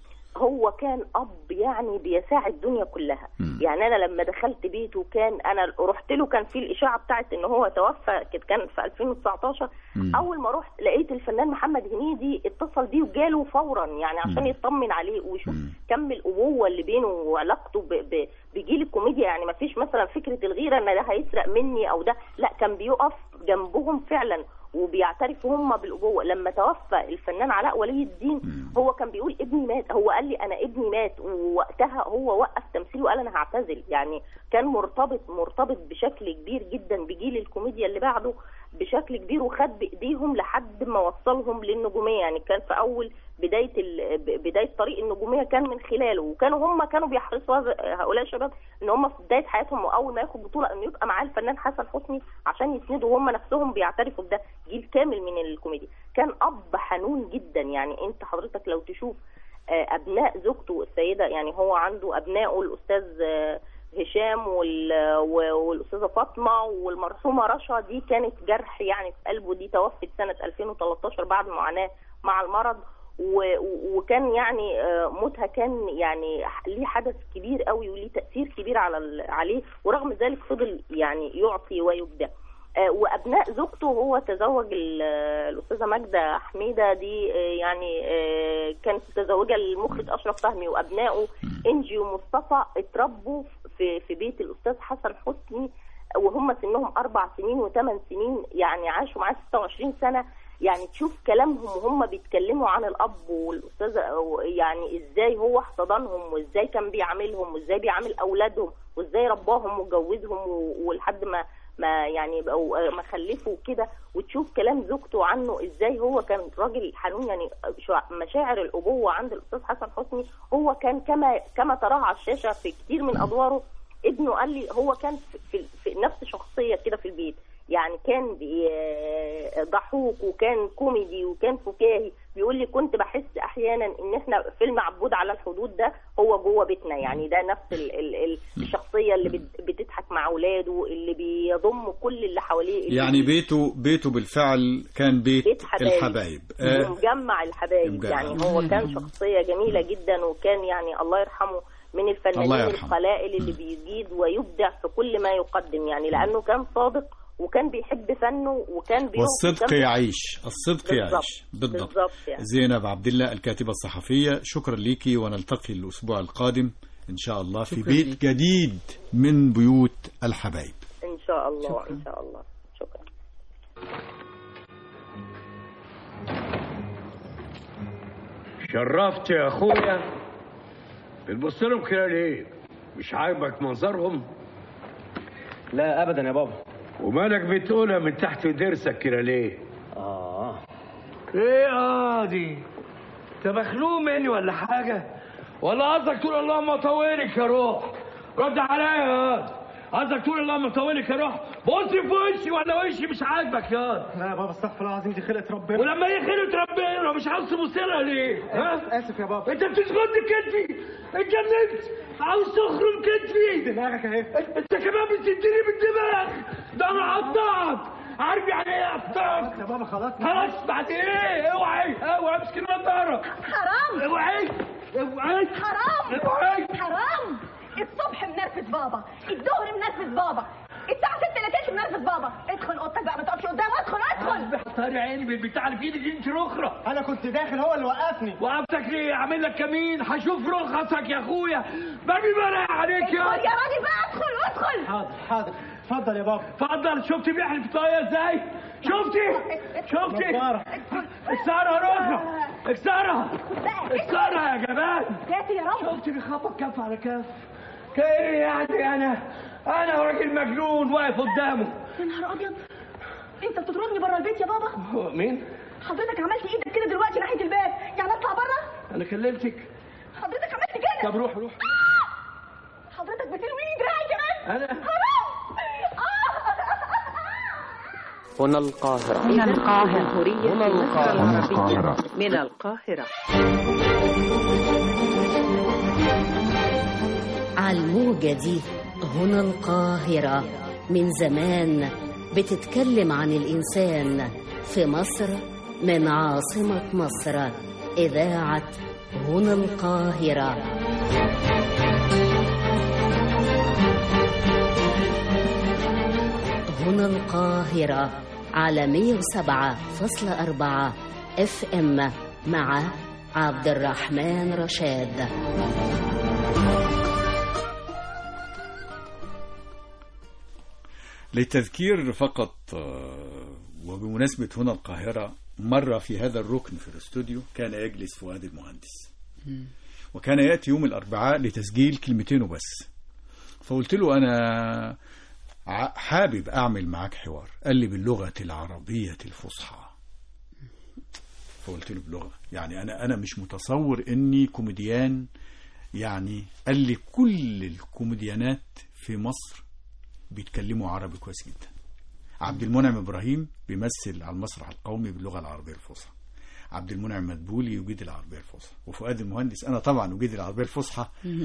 هو كان اب يعني بيساعد الدنيا كلها مم. يعني انا لما دخلت بيته كان انا رحت له كان في الاشاعه بتاعت ان هو توفى كانت كان في 2019 مم. اول ما رحت لقيت الفنان محمد هنيدي اتصل بيه وجاله فورا يعني عشان يطمن عليه ويشوف كم الابوه اللي بينه وعلاقته ب- ب- بجيل الكوميديا يعني ما فيش مثلا فكره الغيره ان ده هيسرق مني او ده لا كان بيقف جنبهم فعلا وبيعترفوا هم بالابوه لما توفى الفنان علاء ولي الدين هو كان بيقول ابني مات هو قال لي انا ابني مات ووقتها هو وقف تمثيله وقال انا هعتزل يعني كان مرتبط مرتبط بشكل كبير جدا بجيل الكوميديا اللي بعده بشكل كبير وخد بايديهم لحد ما وصلهم للنجوميه يعني كان في اول بدايه ال... ب- بدايه طريق النجوميه كان من خلاله وكانوا هم كانوا بيحرصوا هذا- هؤلاء الشباب ان هم في بدايه حياتهم واول ما ياخد بطوله انه يبقى معاه الفنان حسن حسني عشان يسندوا هم نفسهم بيعترفوا بده جيل كامل من الكوميديا كان اب حنون جدا يعني انت حضرتك لو تشوف آه، ابناء زوجته السيده يعني هو عنده ابنائه الاستاذ آه، هشام وال- و- والاستاذه فاطمه والمرحومه رشا دي كانت جرح يعني في قلبه دي توفت سنه 2013 بعد معاناه مع المرض و- و- وكان يعني آه، موتها كان يعني ليه حدث كبير قوي وليه تاثير كبير على ال- عليه ورغم ذلك فضل يعني يعطي ويبدع آه، وابناء زوجته هو تزوج ال- الاستاذه ماجده حميده دي آه، يعني آه، كانت متزوجه المخرج اشرف فهمي وابنائه انجي ومصطفى اتربوا في في بيت الاستاذ حسن حسني وهم سنهم اربع سنين وثمان سنين يعني عاشوا معاه 26 سنه يعني تشوف كلامهم وهم بيتكلموا عن الاب والاستاذه أو يعني ازاي هو احتضنهم وازاي كان بيعاملهم وازاي بيعامل اولادهم وازاي رباهم وجوزهم و- ولحد ما ما يعني بقوا ما خلفوا كده وتشوف كلام زوجته عنه ازاي هو كان راجل حنون يعني شع- مشاعر الابوه عند الاستاذ حسن حسني هو كان كما كما تراه على الشاشه في كتير من ادواره ابنه قال لي هو كان في, في, في نفس شخصيه كده في البيت يعني كان بي- ضحوك وكان كوميدي وكان فكاهي بيقول لي كنت بحس احيانا ان احنا فيلم عبود على الحدود ده هو جوه بيتنا يعني ده نفس ال ال ال الشخصيه اللي بت- بتضحك مع اولاده اللي بيضم كل اللي حواليه اللي يعني بيته بيته بالفعل كان بيت, بيت حبايب. الحبايب آه مجمع الحبايب مجمع. يعني هو كان شخصية جميلة جدا وكان يعني الله يرحمه من الله الفنانين يرحمه. القلائل اللي بيجيد ويبدع في كل ما يقدم يعني لأنه كان صادق وكان بيحب فنه وكان بيعطي والصدق كم- يعيش الصدق بالظبط. يعيش بالضبط بالظبط يعني. زينب عبد الله الكاتبة الصحفية شكرا ليكي ونلتقي الأسبوع القادم إن شاء الله في شكراً بيت ليك. جديد من بيوت الحبايب إن شاء الله إن شاء الله شكرا شرفت يا اخويا بتبص لهم كده ليه؟ مش عاجبك منظرهم؟ لا ابدا يا بابا ومالك بتقولها من تحت ضرسك كده ليه؟ اه ايه اه دي؟ انت مخلوق مني ولا حاجه؟ ولا قصدك تقول اللهم طولك يا روح؟ رد عليا يا واد. قصدك تقول اللهم طولك يا روح بص في وشي ولا وشي مش عاجبك يا لا يا بابا استغفر الله العظيم دي خلقه ربنا ولما هي خيرة ربنا مش عاوز تبص لها ليه؟ ها؟ اسف يا بابا انت بتسجد كتفي اتجننت عاوز تخرم كتفي دماغك اهي انت كمان بتديني بالدماغ ده انا هقطعك عارف يعني ايه اقطعك يا بابا خلاص خلاص بعد ايه اوعي اوعي امسك النضاره حرام اوعي اوعي حرام اوعي حرام الصبح منرفز بابا الظهر منرفز بابا الساعة 6 الا تلت منرفز بابا ادخل اوضتك بقى ما تقفش قدامه ادخل ادخل بحطاري عيني بالبتاع اللي في ايدك دي انت رخرة انا كنت داخل هو اللي وقفني وقفتك ليه اعمل لك كمين هشوف رخصك يا اخويا برمي بلاء عليك يا ادخل يا راجل بقى ادخل ادخل حاضر حاضر اتفضل يا بابا اتفضل شفتي بيحلف طايه ازاي شفتي شفتي اكسرها رخرة اكسرها اكسرها يا جمال ساتر يا رب شفتي بيخبط كف على كف ايه يعني انا انا راجل مجنون واقف قدامه يا نهار ابيض انت بتطردني بره البيت يا بابا هو مين حضرتك عملت ايدك كده دلوقتي ناحيه الباب يعني اطلع بره انا كلمتك حضرتك عملت كده طب روح روح حضرتك بتلويني دراعي كمان انا حرام هنا القاهرة من القاهرة هنا القاهرة من القاهرة على الموجة دي هنا القاهرة من زمان بتتكلم عن الإنسان في مصر من عاصمة مصر إذاعة هنا القاهرة هنا القاهرة على 107.4 اف ام مع عبد الرحمن رشاد للتذكير فقط آه، وبمناسبة هنا القاهرة مرة في هذا الركن في الاستوديو كان يجلس فؤاد المهندس وكان يأتي يوم الأربعاء لتسجيل كلمتين وبس فقلت له أنا ع- حابب أعمل معك حوار قال لي باللغة العربية الفصحى فقلت له بلغة يعني أنا أنا مش متصور إني كوميديان يعني قال لي كل الكوميديانات في مصر بيتكلموا عربي كويس جدا عبد المنعم ابراهيم بيمثل على المسرح القومي باللغه العربيه الفصحى عبد المنعم مدبولي يجيد العربيه الفصحى وفؤاد المهندس انا طبعا اجيد العربيه الفصحى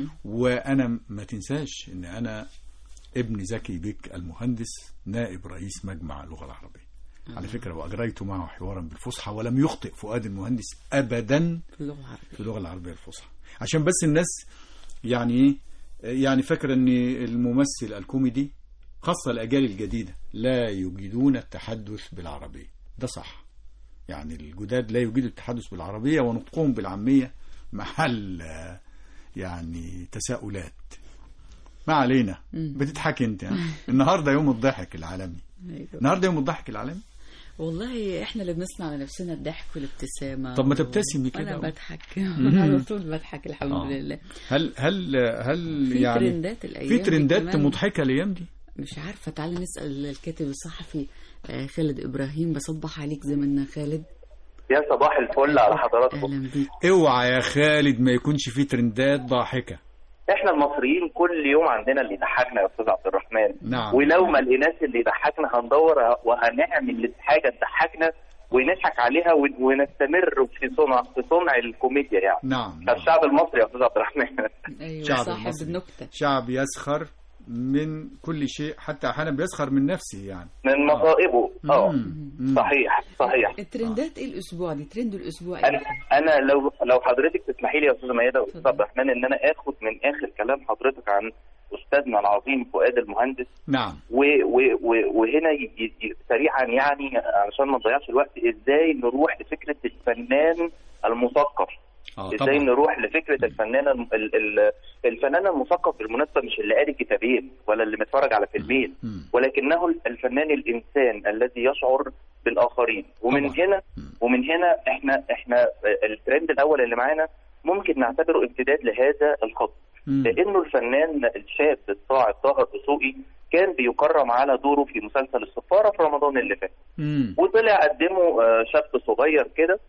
وانا ما تنساش ان انا ابن زكي بك المهندس نائب رئيس مجمع اللغه العربيه على فكره واجريت معه حوارا بالفصحى ولم يخطئ فؤاد المهندس ابدا في اللغة العربية في اللغه العربيه الفصحى عشان بس الناس يعني ايه يعني فاكره ان الممثل الكوميدي خاصه الاجيال الجديده لا يجيدون التحدث بالعربيه ده صح يعني الجداد لا يجيدوا التحدث بالعربيه ونطقهم بالعاميه محل آه، يعني تساؤلات ما علينا بتضحك انت يعني. النهارده يوم الضحك العالمي أيوة. النهارده يوم الضحك العالمي والله احنا اللي بنصنع لنفسنا الضحك والابتسامة طب ما تبتسمي كده. انا بضحك مم. على طول بضحك الحمد آه. لله هل هل هل في يعني ترندات الأيام في دي ترندات كمان. مضحكه الايام دي مش عارفة تعالى نسأل الكاتب الصحفي آه، خالد إبراهيم بصبح عليك زميلنا خالد يا صباح الفل على حضراتكم أهلا بيك اوعى يا خالد ما يكونش في ترندات ضاحكه احنا المصريين كل يوم عندنا اللي يضحكنا يا استاذ عبد الرحمن نعم. ولو ما لقيناش اللي يضحكنا هندور وهنعمل حاجه تضحكنا ونضحك عليها ون- ونستمر في صنع في صنع الكوميديا يعني نعم الشعب المصري يا استاذ عبد الرحمن أيوة شعب صاحب المصري. النكتة شعب يسخر من كل شيء حتى احيانا بيسخر من نفسه يعني من مصائبه اه مم. صحيح صحيح الترندات ايه الأسبوع دي ترند الأسبوع انا ايه انا لو لو حضرتك تسمحي لي يا استاذه ميادة واستاذ عبد الرحمن ان انا اخد من اخر كلام حضرتك عن استاذنا العظيم فؤاد المهندس نعم و و و وهنا ي- ي- سريعا يعني علشان ما نضيعش الوقت ازاي نروح لفكره الفنان المثقف اه ازاي طبعا نروح لفكره الفنان الم- ال- ال- الفنان المثقف بالمناسبه مش اللي قاري كتابين ولا اللي متفرج على فيلمين ولكنه الفنان الانسان الذي يشعر بالاخرين ومن طبعا. هنا ومن هنا احنا احنا الترند الاول اللي معانا ممكن نعتبره امتداد لهذا الخط مم. لانه الفنان الشاب الصاعد طاهر دسوقي كان بيكرم على دوره في مسلسل السفاره في رمضان اللي فات مم. وطلع قدمه آه، شاب صغير كده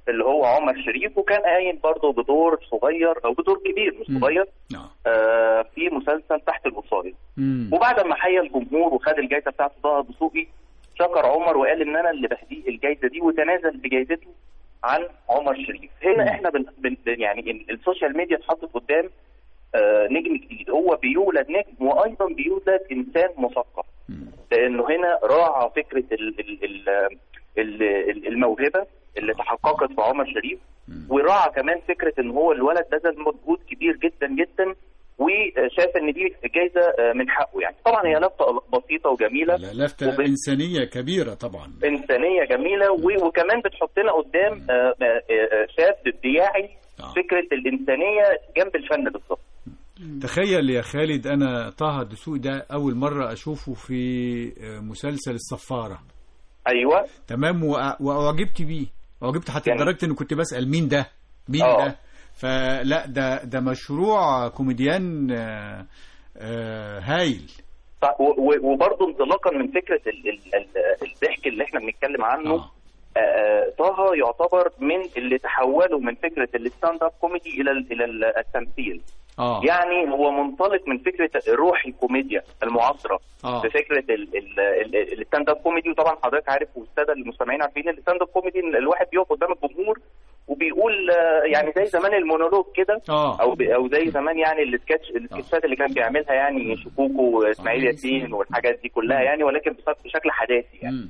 اللي هو عمر شريف وكان قايم برضه بدور صغير او بدور كبير مش صغير آه في مسلسل تحت الوصايه وبعد ما حيا الجمهور وخد الجائزه بتاعته طه دسوقي شكر عمر وقال ان انا اللي بهديه الجائزه دي وتنازل بجائزته عن عمر شريف هنا احنا بن بن يعني ال- السوشيال ميديا اتحطت قدام آه نجم جديد هو بيولد نجم وايضا بيولد انسان مثقف لانه هنا راعى فكره ال ال ال ال ال الموهبه اللي تحققت في عمر شريف وراعى كمان فكره ان هو الولد بذل مجهود كبير جدا جدا وشاف ان دي جايزه آه، من حقه يعني طبعا هي لفته بسيطه وجميله لفتة وب- إنسانية كبيرة طبعا انسانيه جميله و- وكمان بتحطنا قدام آه، آه، آه، شاب بيعي فكره الانسانيه جنب الفن بالظبط تخيل يا خالد أنا طه دسوق ده أول مرة أشوفه في آه، مسلسل الصفارة ايوه تمام وأ- وأعجبت بيه أعجبت حتى يعني- لدرجة إن كنت بسأل مين ده مين آه. ده فلا ده ده مشروع كوميديان آه، آه، هايل صح، و- و- وبرضه انطلاقا من فكره ال- ال- ال- الضحك اللي احنا بنتكلم عنه آه. آه طه يعتبر من اللي تحولوا من فكره الستاند اب كوميدي الى ال- الى ال- التمثيل اه يعني هو منطلق من فكره روح الكوميديا المعاصره آه. بفكره ال- ال- ال- الستاند اب كوميدي وطبعا حضرتك عارف والساده المستمعين عارفين الستاند اب كوميدي إن الواحد بيقف قدام الجمهور وبيقول آه، يعني زي زمان المونولوج كده آه. او ب- او زي زمان يعني السكتش السكتشات اللي كان بيعملها يعني شكوكو واسماعيل ياسين والحاجات دي كلها يعني ولكن بص- بشكل حداثي يعني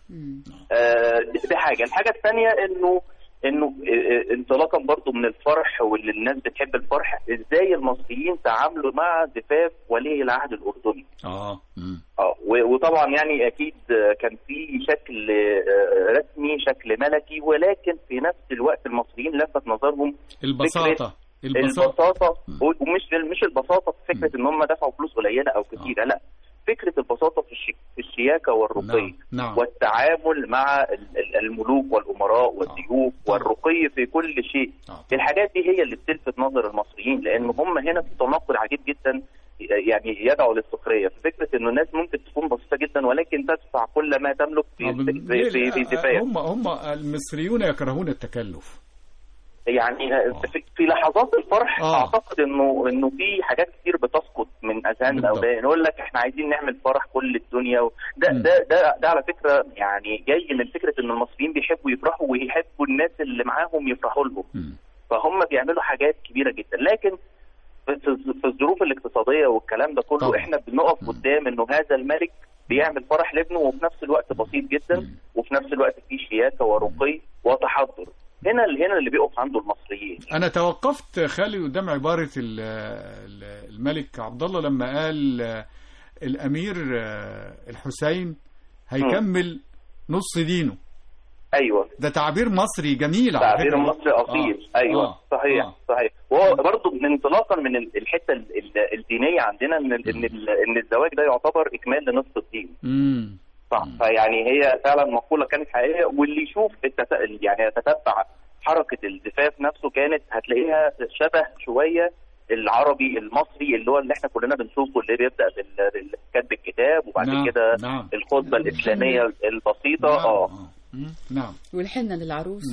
آه، دي دي حاجه الحاجه الثانيه انه انه آه، آه، انطلاقا برضو من الفرح واللي الناس بتحب الفرح ازاي المصريين تعاملوا مع زفاف ولي العهد الاردني اه اه و- وطبعا يعني اكيد آه، كان في شكل آه، رسمي شكل ملكي ولكن في نفس الوقت المصريين لفت نظرهم البساطة فكرة البساطة البساطه ومش مش البساطه في فكره ان هم دفعوا فلوس قليله او كثيره لا فكره البساطه في الشي- في الشياكه والرقي نعم. والتعامل مع ال- ال- الملوك والامراء والضيوف والرقي في كل شيء الحاجات دي هي اللي بتلفت نظر المصريين لان هم هنا في تناقض عجيب جدا يعني يدعو للسخريه في فكره انه الناس ممكن تكون بسيطه جدا ولكن تدفع كل ما تملك في في في, في زفاف هم هم المصريون يكرهون التكلف يعني في, في لحظات الفرح آه. اعتقد انه انه في حاجات كتير بتسقط من اذهاننا بالضبط. نقول لك احنا عايزين نعمل فرح كل الدنيا و... ده, ده ده ده على فكره يعني جاي من فكره ان المصريين بيحبوا يفرحوا ويحبوا الناس اللي معاهم يفرحوا لهم فهم بيعملوا حاجات كبيره جدا لكن في في الظروف الاقتصاديه والكلام ده كله طبعا. احنا بنقف قدام انه هذا الملك بيعمل فرح لابنه وفي نفس الوقت بسيط جدا وفي نفس الوقت فيه شياكه ورقي وتحضر هنا هنا اللي بيقف عنده المصريين انا توقفت خالد قدام عباره ال- ال- الملك عبد الله لما قال آه، الامير آه، الحسين هيكمل نص دينه ايوه ده تعبير مصري جميل على تعبير فكرة. مصري اصيل آه. ايوه آه. صحيح آه. صحيح وهو برضه من انطلاقا من ال- الحته ال- ال- الدينيه عندنا ان ال- ان ال- ان الزواج ده يعتبر اكمال لنصف الدين امم صح فيعني هي فعلا مقوله كانت حقيقيه واللي يشوف التت... يعني يتتبع حركه الزفاف نفسه كانت هتلاقيها شبه شويه العربي المصري اللي هو اللي احنا كلنا بنشوفه اللي بيبدا بال- بكتب الكتاب وبعد نعم، كده نعم. الخطبه الاسلاميه البسيطه اه نعم والحنة للعروس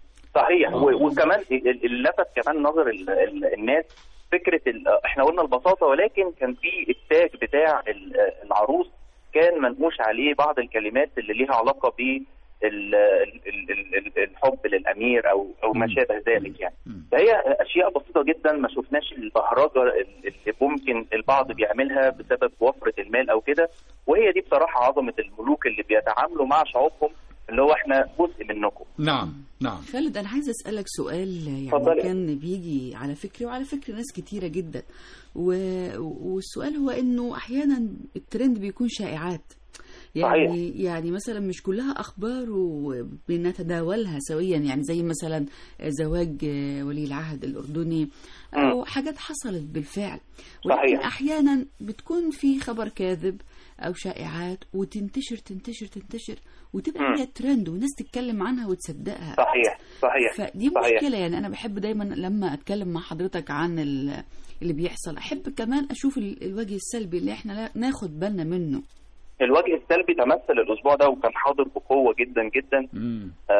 صحيح و- وكمان ال- اللي لفت كمان نظر ال- ال- الناس فكره ال- احنا قلنا البساطه ولكن كان في التاج بتاع ال- العروس كان منقوش عليه بعض الكلمات اللي ليها علاقه ب ال- ال- ال- ال- الحب للامير او او ما شابه ذلك يعني فهي اشياء بسيطه جدا ما شفناش البهرجه اللي ممكن البعض بيعملها بسبب وفره المال او كده وهي دي بصراحه عظمه الملوك اللي بيتعاملوا مع شعوبهم اللي هو احنا جزء منكم نعم نعم خالد انا عايزه اسالك سؤال يعني اتفضلي. كان بيجي على فكري وعلى فكر ناس كتيره جدا و... والسؤال هو انه احيانا الترند بيكون شائعات يعني يعني مثلا مش كلها اخبار وبنتداولها سويا يعني زي مثلا زواج ولي العهد الاردني او مم. حاجات حصلت بالفعل صحيح. ولكن احيانا بتكون في خبر كاذب او شائعات وتنتشر تنتشر تنتشر وتبقى مم. هي ترند والناس تتكلم عنها وتصدقها صحيح صحيح فدي صحيح. مشكله يعني انا بحب دايما لما اتكلم مع حضرتك عن ال- اللي بيحصل احب كمان اشوف ال- الوجه السلبي اللي احنا لا- ناخد بالنا منه الوجه السلبي تمثل الاسبوع ده وكان حاضر بقوه جدا جدا مم. آه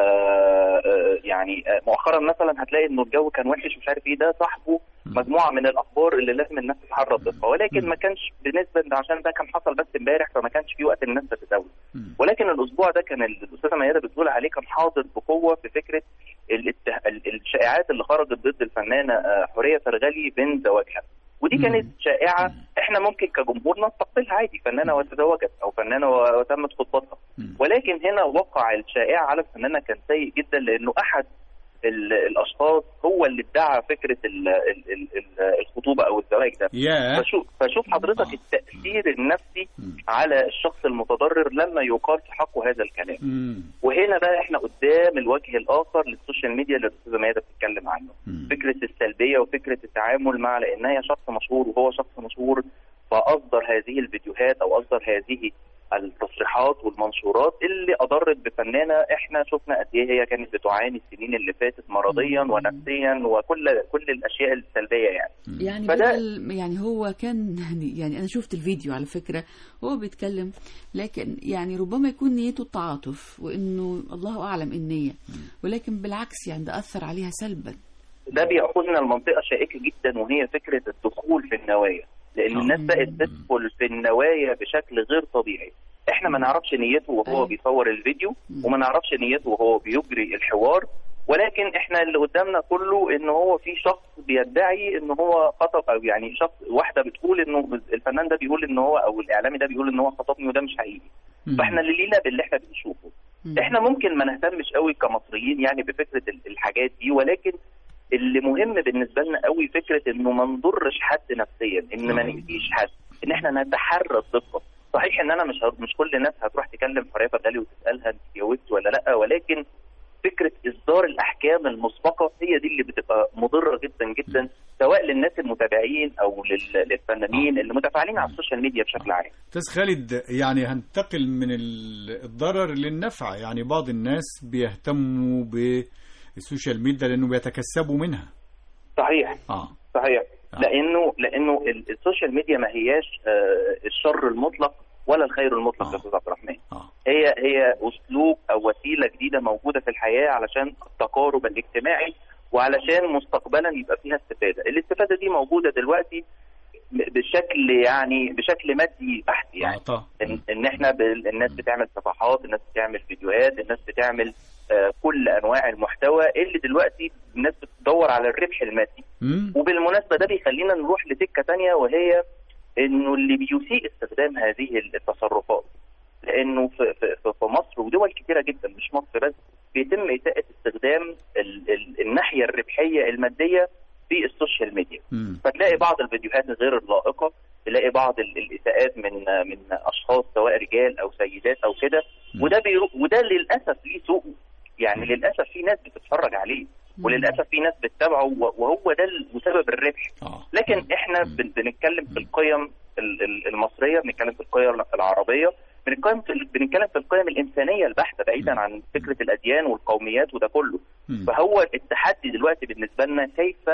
آه، يعني آه، مؤخرا مثلا هتلاقي انه الجو كان وحش مش عارف ايه ده صاحبه مجموعه من الاخبار اللي لازم الناس تتحرك ضدها ولكن ما كانش بالنسبه ده عشان ده كان حصل بس امبارح فما كانش في وقت الناس تتداول ولكن الاسبوع ده كان الاستاذه ميادة بتقول عليه كان حاضر بقوه في فكره الاتها... ال- الشائعات اللي خرجت ضد الفنانه آه، حوريه فرغلي بين زواجها ودي كانت شائعه احنا ممكن كجمهور نستقبلها عادي فنانه وتزوجت او فنانه و- وتمت خطبتها ولكن هنا وقع الشائعه على الفنانه كان سيء جدا لانه احد ال- الاشخاص هو اللي ادعى فكره ال- ال- ال- ال- الخطوبه او الزواج ده ياه. فشوف فشوف حضرتك التاثير النفسي على الشخص المتضرر لما يقال في حقه هذا الكلام مم. وهنا بقى احنا قدام الوجه الاخر للسوشيال ميديا اللي الاستاذه ميادة بتتكلم عنه فكره السلبيه وفكره التعامل مع لان هي شخص مشهور وهو شخص مشهور فاصدر هذه الفيديوهات او اصدر هذه التصريحات والمنشورات اللي اضرت بفنانه احنا شفنا قد ايه هي كانت بتعاني السنين اللي فاتت مرضيا ونفسيا وكل كل الاشياء السلبيه يعني يعني فده- بدل يعني هو كان يعني انا شفت الفيديو على فكره هو بيتكلم لكن يعني ربما يكون نيته التعاطف وانه الله اعلم النيه ولكن بالعكس يعني ده اثر عليها سلبا ده بيأخذنا لمنطقة شائكة جدا وهي فكرة الدخول في النوايا لأن الناس بقت تدخل في النوايا بشكل غير طبيعي احنا ما نعرفش نيته وهو بيصور الفيديو وما نعرفش نيته وهو بيجري الحوار ولكن احنا اللي قدامنا كله ان هو في شخص بيدعي ان هو خطب او يعني شخص واحده بتقول انه الفنان ده بيقول ان هو او الاعلامي ده بيقول ان هو خطبني وده مش حقيقي فاحنا اللي لينا باللي احنا بنشوفه احنا ممكن ما نهتمش قوي كمصريين يعني بفكره ال- الحاجات دي ولكن اللي مهم بالنسبه لنا قوي فكره انه ما نضرش حد نفسيا ان ما نأذيش حد ان احنا نتحرى الدقه صحيح ان انا مش هر- مش كل الناس هتروح تكلم حوريه فرغلي وتسالها انت اتجوزت ولا لا ولكن فكره اصدار الاحكام المسبقه هي دي اللي بتبقى مضره جدا جدا سواء للناس المتابعين او لل- للفنانين اللي متفاعلين على السوشيال ميديا بشكل عام استاذ خالد يعني هنتقل من ال- الضرر للنفع يعني بعض الناس بيهتموا بالسوشيال ميديا لانه بيتكسبوا منها صحيح اه صحيح لانه لانه ال- السوشيال ميديا ما هياش آه، الشر المطلق ولا الخير المطلق يا استاذ عبد الرحمن هي هي اسلوب او وسيله جديده موجوده في الحياه علشان التقارب الاجتماعي وعلشان مستقبلا يبقى فيها استفاده الاستفاده دي موجوده دلوقتي ب- بشكل يعني بشكل مادي بحت يعني ان, إن احنا ب- الناس بتعمل صفحات الناس بتعمل فيديوهات الناس بتعمل آه، كل انواع المحتوى اللي دلوقتي الناس بتدور على الربح المادي وبالمناسبه ده بيخلينا نروح لسكه تانية وهي انه اللي بيسيء استخدام هذه التصرفات لانه في, في, في في مصر ودول كتيره جدا مش مصر بس بيتم اساءه استخدام ال ال الناحيه الربحيه الماديه في السوشيال ميديا فتلاقي بعض الفيديوهات غير اللائقه تلاقي بعض ال- الاساءات من من اشخاص سواء رجال او سيدات او كده وده بيرو وده للاسف ليه سوء يعني للاسف في ناس بتتفرج عليه وللاسف في ناس بتتابعه و- وهو ده ال- سبب الربح لكن احنا بن- بنتكلم في القيم ال- ال- المصريه بنتكلم في القيم العربيه بنتكلم في ال- بنتكلم في القيم الانسانيه البحته بعيدا عن فكره الاديان والقوميات وده كله فهو التحدي دلوقتي بالنسبه لنا كيف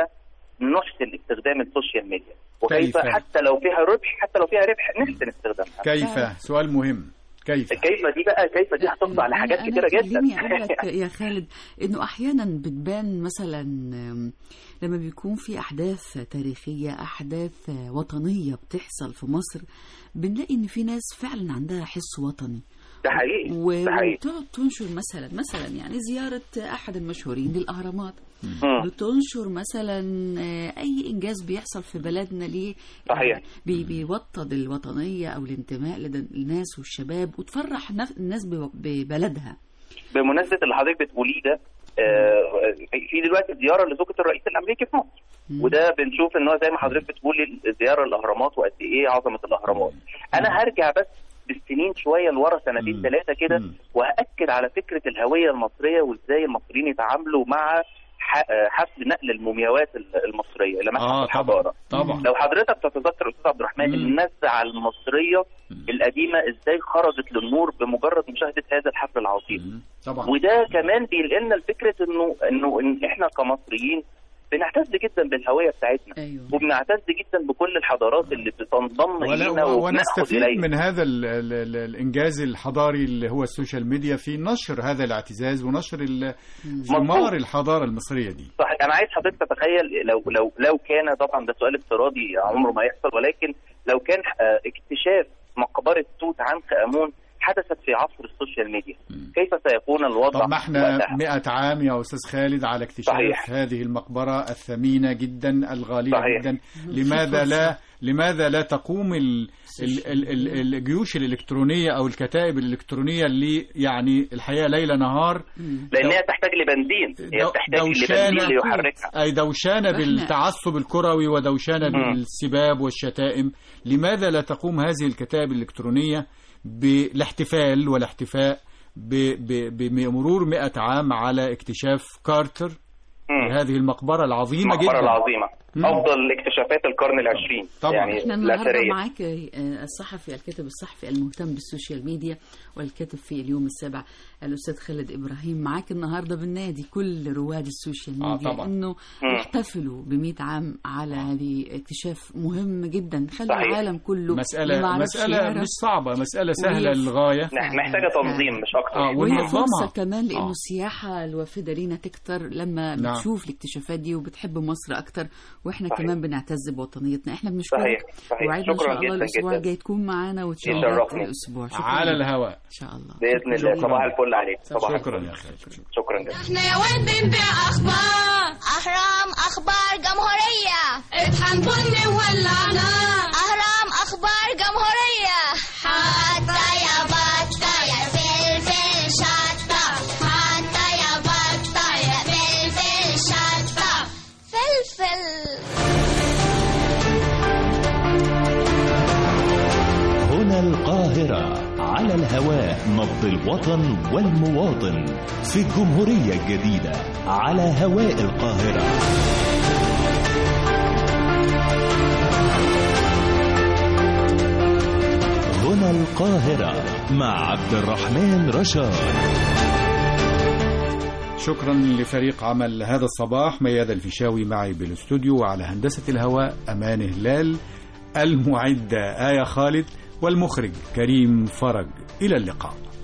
نحسن استخدام السوشيال ميديا وكيف كيف؟ حتى لو فيها ربح حتى لو فيها ربح نحسن استخدامها كيف سؤال مهم كيف كيف دي بقى كيف دي هتقضي على حاجات أنا كتيره جدا خليني اقول لك يا خالد انه احيانا بتبان مثلا آم، لما بيكون في احداث تاريخيه احداث آه، وطنيه بتحصل في مصر بنلاقي ان في ناس فعلا عندها حس وطني ده حقيقي و- ده حقيقي وبتقعد تنشر مثلا مثلا يعني زيارة أحد المشهورين للأهرامات مم. بتنشر مثلا آه، أي إنجاز بيحصل في بلدنا ليه صحيح. بي بيوطد الوطنية أو الانتماء لدى الناس والشباب وتفرح نف- الناس ب- ببلدها بمناسبه اللي حضرتك بتقوليه ده آه، في دلوقتي زياره لزوجة الرئيس الامريكي في مصر وده بنشوف ان هو زي ما حضرتك بتقولي زياره الاهرامات وقد ايه عظمه الاهرامات انا هرجع بس بالسنين شويه لورا سنتين ثلاثه كده وهاكد على فكره الهويه المصريه وازاي المصريين يتعاملوا مع ح- آه، حفل نقل المومياوات ال- المصريه الى متحف آه، الحضاره طبعا. لو حضرتك تتذكر استاذ عبد الرحمن النزعه المصريه القديمه ازاي خرجت للنور بمجرد مشاهده هذا الحفل العظيم طبعا وده كمان بينقلنا لفكره انه انه إن احنا كمصريين بنعتز جدا بالهويه بتاعتنا أيوة. وبنعتز جدا بكل الحضارات اللي بتنضم ولا الينا وبناخد ونستفيد اليها من هذا ال ال ال الانجاز الحضاري اللي هو السوشيال ميديا في نشر هذا الاعتزاز ونشر ال- ثمار الحضاره المصريه دي صح انا عايز حضرتك تتخيل لو لو لو كان طبعا ده سؤال افتراضي عمره ما يحصل ولكن لو كان آه، اكتشاف مقبره توت عنخ امون حدثت في عصر السوشيال ميديا كيف سيكون الوضع طب ما احنا وقتها؟ 100 عام يا استاذ خالد على اكتشاف صحيح. هذه المقبره الثمينه جدا الغاليه صحيح. جدا لماذا لا لماذا لا تقوم ال ال ال ال الجيوش الالكترونيه او الكتائب الالكترونيه اللي يعني الحقيقه ليل نهار لانها تحتاج لبنزين هي بتحتاج لبنزين ليحركها اي دوشانه إحنا- بالتعصب الكروي ودوشانه مم. بالسباب والشتائم لماذا لا تقوم هذه الكتائب الالكترونيه بالاحتفال والاحتفاء ب- ب- بمرور 100 عام على اكتشاف كارتر هذه المقبره العظيمه المقبره جدا العظيمه مم. افضل اكتشافات القرن العشرين طبعاً. يعني احنا النهارده الأثرية. معاك آه، الصحفي الكاتب الصحفي المهتم بالسوشيال ميديا والكاتب في اليوم السابع الاستاذ خالد ابراهيم معاك النهارده بالنادي كل رواد السوشيال آه، ميديا طبعاً. انه مم. يحتفلوا ب 100 عام على هذه اكتشاف مهم جدا خلي صحيح. العالم كله مسألة اللي ما عرفش مسألة يعرف. مش صعبة مسألة سهلة وهي- للغاية نح- محتاجه تنظيم مش اكتر آه، وهي والمنظمة. فرصة كمان لأنه آه. السياحة الوافدة لينا تكتر لما نعم. بتشوف الاكتشافات دي وبتحب مصر أكتر وإحنا صحيح. كمان بنعتز بوطنيتنا إحنا بنشكرك صحيح، صحيح. وعدنا إن شكراً شاء الله جداً الأسبوع جداً. الجاي تكون معانا وتشرفنا يشرفني. الأسبوع شكراً على لك. الهواء إن شاء الله باذن الله شكراً. صباح الفل عليك صباح شكرا الفل يا خالد شكرا جدا احنا يا واد بنبيع اخبار اهرام اخبار جمهورية اطحن بني وولعنا اهرام اخبار جمهورية حتى يا بطة يا فلفل شطة حتى يا بطة يا فلفل شطة فلفل هنا القاهرة على الهواء نبض الوطن والمواطن في الجمهورية الجديدة على هواء القاهرة هنا القاهرة مع عبد الرحمن رشاد شكرا لفريق عمل هذا الصباح ميادة الفيشاوي معي بالاستوديو وعلى هندسة الهواء أمان هلال المعدة آية خالد والمخرج كريم فرج إلى اللقاء